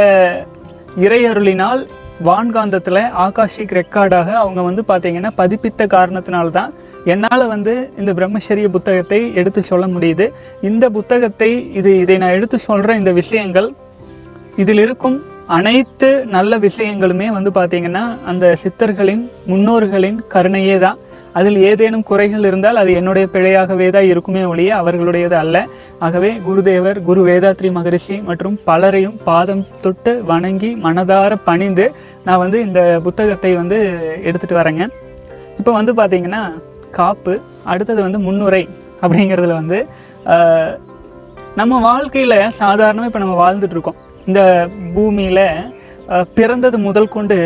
இறையருளினால் வான்காந்தத்தில் ஆகாஷிக் ரெக்கார்டாக அவங்க வந்து பார்த்தீங்கன்னா பதிப்பித்த காரணத்தினால தான் என்னால் வந்து இந்த பிரம்மச்சரிய புத்தகத்தை எடுத்து சொல்ல முடியுது இந்த புத்தகத்தை இது இதை நான் எடுத்து சொல்கிற இந்த விஷயங்கள் இதில் இருக்கும் அனைத்து நல்ல விஷயங்களுமே வந்து பார்த்தீங்கன்னா அந்த சித்தர்களின் முன்னோர்களின் கருணையே தான் அதில் ஏதேனும் குறைகள் இருந்தால் அது என்னுடைய பிழையாகவே தான் இருக்குமே ஒழிய அவர்களுடையது அல்ல ஆகவே குருதேவர் குரு வேதாத்ரி மகரிஷி மற்றும் பலரையும் பாதம் தொட்டு வணங்கி மனதார பணிந்து நான் வந்து இந்த புத்தகத்தை வந்து எடுத்துட்டு வரேங்க இப்போ வந்து பார்த்தீங்கன்னா காப்பு அடுத்தது வந்து முன்னுரை அப்படிங்கிறதுல வந்து ஆஹ், நம்ம வாழ்க்கையில் சாதாரணமாக இப்போ நம்ம வாழ்ந்துட்டு இருக்கோம் இந்த பூமியில் பிறந்தது முதல் கொண்டு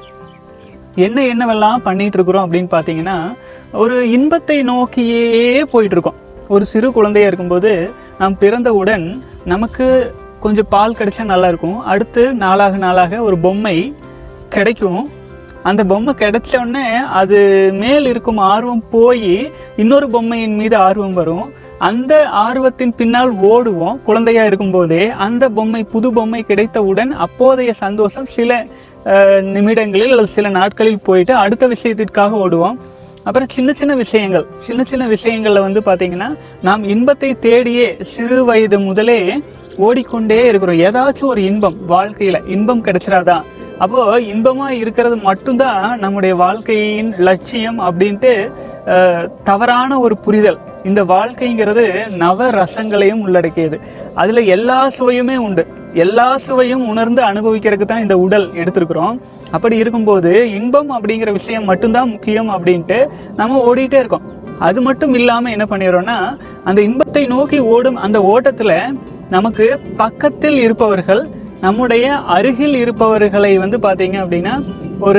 என்ன என்னவெல்லாம் பண்ணிட்டு இருக்கிறோம் அப்படின்னு பார்த்தீங்கன்னா ஒரு இன்பத்தை நோக்கியே போயிட்டு இருக்கோம் ஒரு சிறு குழந்தையா இருக்கும்போது நாம் பிறந்தவுடன் நமக்கு கொஞ்சம் பால் கிடைச்சா நல்லா இருக்கும் அடுத்து நாளாக நாளாக ஒரு பொம்மை கிடைக்கும் அந்த பொம்மை கிடைச்ச உடனே அது மேல் இருக்கும் ஆர்வம் போய் இன்னொரு பொம்மையின் மீது ஆர்வம் வரும் அந்த ஆர்வத்தின் பின்னால் ஓடுவோம் குழந்தையா இருக்கும்போதே அந்த பொம்மை புது பொம்மை கிடைத்தவுடன் அப்போதைய சந்தோஷம் சில அஹ், நிமிடங்களில் அல்லது சில நாட்களில் போயிட்டு அடுத்த விஷயத்திற்காக ஓடுவோம் அப்புறம் சின்ன சின்ன விஷயங்கள் சின்ன சின்ன விஷயங்கள்ல வந்து பாத்தீங்கன்னா நாம் இன்பத்தை தேடியே சிறு வயது முதலே ஓடிக்கொண்டே இருக்கிறோம் ஏதாச்சும் ஒரு இன்பம் வாழ்க்கையில இன்பம் கிடைச்சிடாதா அப்போ இன்பமா இருக்கிறது மட்டும்தான் நம்முடைய வாழ்க்கையின் லட்சியம் அப்படின்ட்டு அஹ், தவறான ஒரு புரிதல் இந்த வாழ்க்கைங்கிறது நவ ரசங்களையும் உள்ளடக்கியது அதுல எல்லா சுவையுமே உண்டு எல்லா சுவையும் உணர்ந்து அனுபவிக்கிறதுக்கு தான் இந்த உடல் எடுத்திருக்கிறோம் அப்படி இருக்கும்போது இன்பம் அப்படிங்கிற விஷயம் மட்டும்தான் முக்கியம் அப்படின்ட்டு நம்ம ஓடிட்டே இருக்கோம் அது மட்டும் இல்லாம என்ன பண்ணிடுறோம்னா அந்த இன்பத்தை நோக்கி ஓடும் அந்த ஓட்டத்துல நமக்கு பக்கத்தில் இருப்பவர்கள் நம்முடைய அருகில் இருப்பவர்களை வந்து பாத்தீங்க அப்படின்னா ஒரு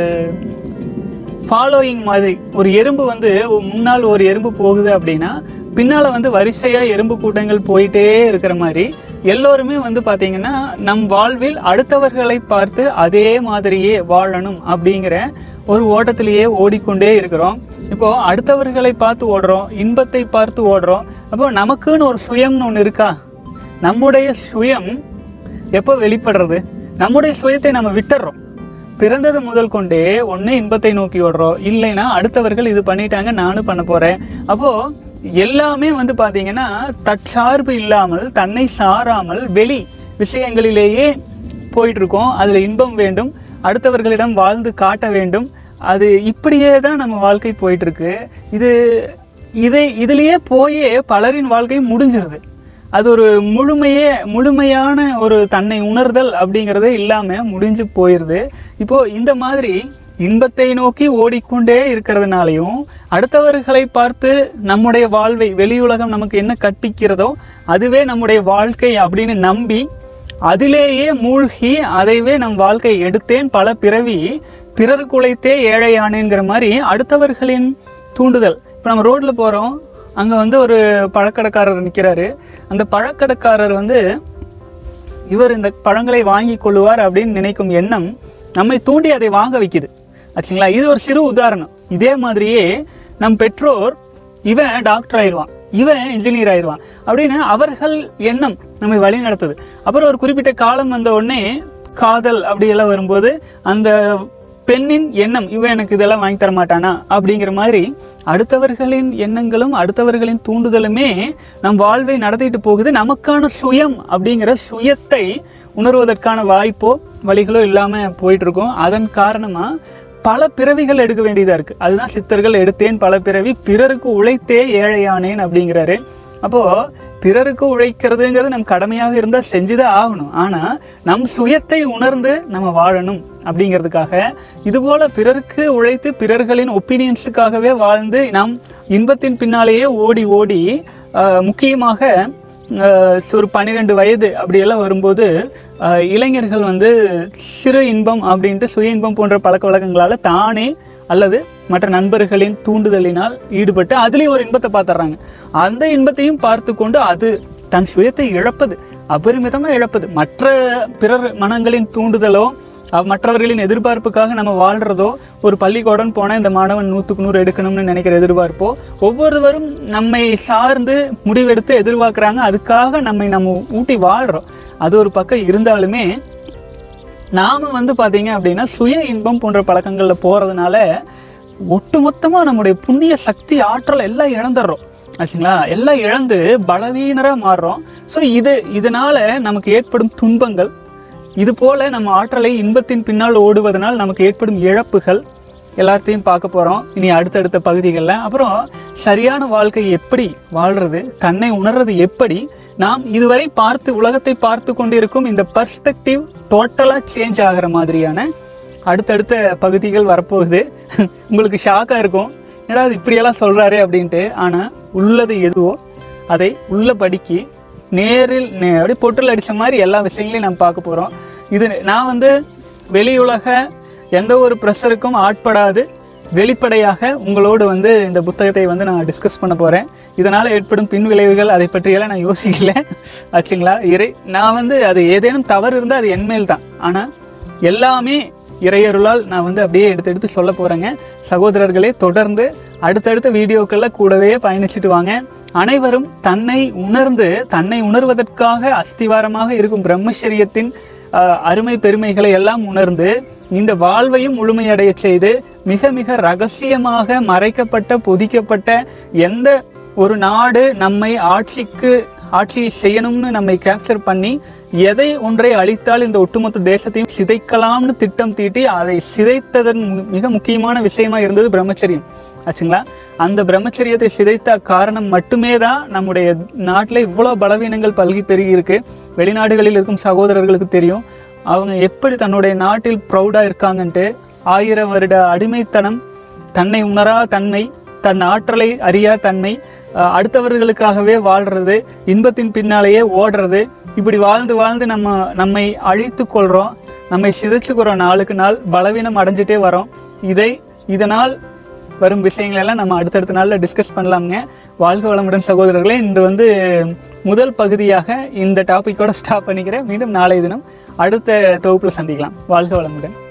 ஃபாலோயிங் மாதிரி ஒரு எறும்பு வந்து ஒரு முன்னால் ஒரு எறும்பு போகுது அப்படின்னா பின்னால வந்து வரிசையா எறும்பு கூட்டங்கள் போயிட்டே இருக்கிற மாதிரி எல்லோருமே வந்து பாத்தீங்கன்னா நம் வாழ்வில் அடுத்தவர்களை பார்த்து அதே மாதிரியே வாழணும் அப்படிங்கிற ஒரு ஓட்டத்திலேயே ஓடிக்கொண்டே இருக்கிறோம் இப்போ அடுத்தவர்களை பார்த்து ஓடுறோம் இன்பத்தை பார்த்து ஓடுறோம் அப்போ நமக்குன்னு ஒரு சுயம்னு ஒன்று இருக்கா நம்முடைய சுயம் எப்போ வெளிப்படுறது நம்முடைய சுயத்தை நம்ம விட்டுறோம் பிறந்தது முதல் கொண்டே ஒண்ணு இன்பத்தை நோக்கி ஓடுறோம் இல்லைன்னா அடுத்தவர்கள் இது பண்ணிட்டாங்க நானும் பண்ண போறேன் அப்போ எல்லாமே வந்து பாத்தீங்கன்னா தற்சார்பு இல்லாமல் தன்னை சாராமல் வெளி விஷயங்களிலேயே போயிட்டு இருக்கோம் அதுல இன்பம் வேண்டும் அடுத்தவர்களிடம் வாழ்ந்து காட்ட வேண்டும் அது இப்படியே தான் நம்ம வாழ்க்கை போயிட்டு இருக்கு இது இதை இதுலயே போயே பலரின் வாழ்க்கை முடிஞ்சிருது அது ஒரு முழுமையே முழுமையான ஒரு தன்னை உணர்தல் அப்படிங்கிறதே இல்லாம முடிஞ்சு போயிருது இப்போ இந்த மாதிரி இன்பத்தை நோக்கி ஓடிக்கொண்டே இருக்கிறதுனாலையும் அடுத்தவர்களை பார்த்து நம்முடைய வாழ்வை வெளியுலகம் நமக்கு என்ன கற்பிக்கிறதோ அதுவே நம்முடைய வாழ்க்கை அப்படின்னு நம்பி அதிலேயே மூழ்கி அதைவே நம் வாழ்க்கை எடுத்தேன் பல பிறவி பிறருக்கு உழைத்தே ஏழையானேங்கிற மாதிரி அடுத்தவர்களின் தூண்டுதல் இப்போ நம்ம ரோட்ல போறோம் அங்க வந்து ஒரு பழக்கடைக்காரர் நிக்கிறாரு அந்த பழக்கடைக்காரர் வந்து இவர் இந்த பழங்களை வாங்கி கொள்ளுவார் அப்படின்னு நினைக்கும் எண்ணம் நம்மை தூண்டி அதை வாங்க வைக்குது ஆச்சுங்களா இது ஒரு சிறு உதாரணம் இதே மாதிரியே நம் பெற்றோர் இவன் டாக்டர் ஆயிடுவான் இவன் இன்ஜினியர் ஆயிடுவான் அப்படின்னு அவர்கள் எண்ணம் நம்மை வழி நடத்துது அப்புறம் ஒரு குறிப்பிட்ட காலம் வந்த உடனே காதல் அப்படியெல்லாம் வரும்போது அந்த பெண்ணின் எண்ணம் இவன் எனக்கு இதெல்லாம் வாங்கி தர மாட்டானா அப்படிங்கிற மாதிரி அடுத்தவர்களின் எண்ணங்களும் அடுத்தவர்களின் தூண்டுதலுமே நம் வாழ்வை நடத்திட்டு போகுது நமக்கான சுயம் அப்படிங்கிற சுயத்தை உணர்வதற்கான வாய்ப்போ வழிகளோ இல்லாம போயிட்டு இருக்கோம் அதன் காரணமா பல பிறவிகள் எடுக்க வேண்டியதா இருக்கு அதுதான் சித்தர்கள் எடுத்தேன் பல பிறவி பிறருக்கு உழைத்தே ஏழையானேன் அப்படிங்கிறாரு அப்போ பிறருக்கு உழைக்கிறதுங்கிறது நம் கடமையாக இருந்தா செஞ்சுதான் ஆகணும் ஆனா நம் சுயத்தை உணர்ந்து நம்ம வாழணும் அப்படிங்கிறதுக்காக இதுபோல பிறருக்கு உழைத்து பிறர்களின் ஒப்பீனியன்ஸுக்காகவே வாழ்ந்து நாம் இன்பத்தின் பின்னாலேயே ஓடி ஓடி ஆஹ், முக்கியமாக ஆஹ், ஒரு பன்னிரெண்டு வயது அப்படியெல்லாம் வரும்போது ஆஹ், இளைஞர்கள் வந்து சிறு இன்பம் அப்படின்ட்டு சுய இன்பம் போன்ற பழக்க வழக்கங்களால தானே அல்லது மற்ற நண்பர்களின் தூண்டுதலினால் ஈடுபட்டு அதுலேயும் ஒரு இன்பத்தை பார்த்துறாங்க அந்த இன்பத்தையும் பார்த்து கொண்டு அது தன் சுயத்தை இழப்பது அபரிமிதமா இழப்பது மற்ற பிறர் மனங்களின் தூண்டுதலோ அவ் மற்றவர்களின் எதிர்பார்ப்புக்காக நம்ம வாழ்றதோ ஒரு பள்ளிக்கூடம் போனால் இந்த மாணவன் நூற்றுக்கு நூறு எடுக்கணும்னு நினைக்கிற எதிர்பார்ப்போ ஒவ்வொருவரும் நம்மை சார்ந்து முடிவெடுத்து எதிர்பார்க்குறாங்க அதுக்காக நம்மை நம்ம ஊட்டி வாழ்கிறோம் அது ஒரு பக்கம் இருந்தாலுமே நாம வந்து பாத்தீங்க அப்படின்னா சுய இன்பம் போன்ற பழக்கங்கள்ல போறதுனால ஒட்டுமொத்தமா நம்முடைய புண்ணிய சக்தி ஆற்றல் எல்லாம் இழந்துடுறோம் ஆச்சுங்களா எல்லாம் இழந்து பலவீனரா மாறுறோம் ஸோ இது இதனால நமக்கு ஏற்படும் துன்பங்கள் இது போல நம்ம ஆற்றலை இன்பத்தின் பின்னால் ஓடுவதனால் நமக்கு ஏற்படும் இழப்புகள் எல்லாத்தையும் பார்க்க போறோம் இனி அடுத்தடுத்த பகுதிகளில் அப்புறம் சரியான வாழ்க்கை எப்படி வாழ்றது தன்னை உணர்றது எப்படி நாம் இதுவரை பார்த்து உலகத்தை பார்த்து கொண்டிருக்கும் இந்த பர்ஸ்பெக்டிவ் டோட்டலா சேஞ்ச் ஆகிற மாதிரியான அடுத்தடுத்த பகுதிகள் வரப்போகுது உங்களுக்கு ஷாக்கா இருக்கும் என்னடா இது இப்படியெல்லாம் சொல்றாரு அப்படின்ட்டு ஆனா உள்ளது எதுவோ அதை உள்ளபடிக்கு நேரில் நே- அப்படியே பொட்டில் அடிச்ச மாதிரி எல்லா விஷயங்களையும் நம்ம பார்க்க போறோம் இது நான் வந்து வெளியுலக எந்த ஒரு ப்ரெஷருக்கும் ஆட்படாது வெளிப்படையாக உங்களோடு வந்து இந்த புத்தகத்தை வந்து நான் டிஸ்கஸ் பண்ண போறேன் இதனால ஏற்படும் பின் விளைவுகள் அதை பற்றியெல்லாம் நான் யோசிக்கல ஆச்சுங்களா இறை நான் வந்து அது ஏதேனும் தவறு இருந்தால் அது என்மேல் தான் ஆனா எல்லாமே இறையருளால் நான் வந்து அப்படியே எடுத்து எடுத்து சொல்ல போறேங்க சகோதரர்களே தொடர்ந்து அடுத்தடுத்த வீடியோக்கள்ல கூடவே பயணிச்சுட்டு வாங்க அனைவரும் தன்னை உணர்ந்து தன்னை உணர்வதற்காக அஸ்திவாரமாக இருக்கும் பிரம்மச்சரியத்தின் ஆஹ், அருமை பெருமைகளை எல்லாம் உணர்ந்து இந்த வாழ்வையும் முழுமையடைய செய்து மிக மிக ரகசியமாக மறைக்கப்பட்ட பொதிக்கப்பட்ட எந்த ஒரு நாடு நம்மை ஆட்சிக்கு ஆட்சி செய்யணும்னு நம்மை கேப்சர் பண்ணி எதை ஒன்றை அழித்தால் இந்த ஒட்டுமொத்த தேசத்தையும் சிதைக்கலாம்னு திட்டம் தீட்டி அதை சிதைத்ததன் மு- மிக முக்கியமான விஷயமா இருந்தது பிரம்மச்சரியம் ஆச்சுங்களா அந்த பிரம்மச்சரியத்தை சிதைத்த காரணம் மட்டுமே தான் நம்முடைய நாட்டில் இவ்வளோ பலவீனங்கள் பல்கி பெருகி இருக்கு வெளிநாடுகளில் இருக்கும் சகோதரர்களுக்கு தெரியும் அவங்க எப்படி தன்னுடைய நாட்டில் ப்ரௌடாக இருக்காங்கன்ட்டு ஆயிரம் வருட அடிமைத்தனம் தன்னை உணரா தன்மை தன் ஆற்றலை அறியா தன்மை அஹ், அடுத்தவர்களுக்காகவே வாழ்றது இன்பத்தின் பின்னாலேயே ஓடுறது இப்படி வாழ்ந்து வாழ்ந்து நம்ம நம்மை அழித்து கொள்றோம் நம்மை சிதைச்சுக்கிறோம் நாளுக்கு நாள் பலவீனம் அடைஞ்சிட்டே வரோம் இதை இதனால் வரும் விஷயங்கள் எல்லாம் நம்ம அடுத்தடுத்த நாளில் டிஸ்கஸ் பண்ணலாமுங்க வாழ்க வளமுடன் சகோதரர்களே இன்று வந்து முதல் பகுதியாக இந்த டாப்பிக்கோட ஸ்டாப் பண்ணிக்கிறேன் மீண்டும் நாளை தினம் அடுத்த தொகுப்பில் சந்திக்கலாம் வாழ்க வளமுடன்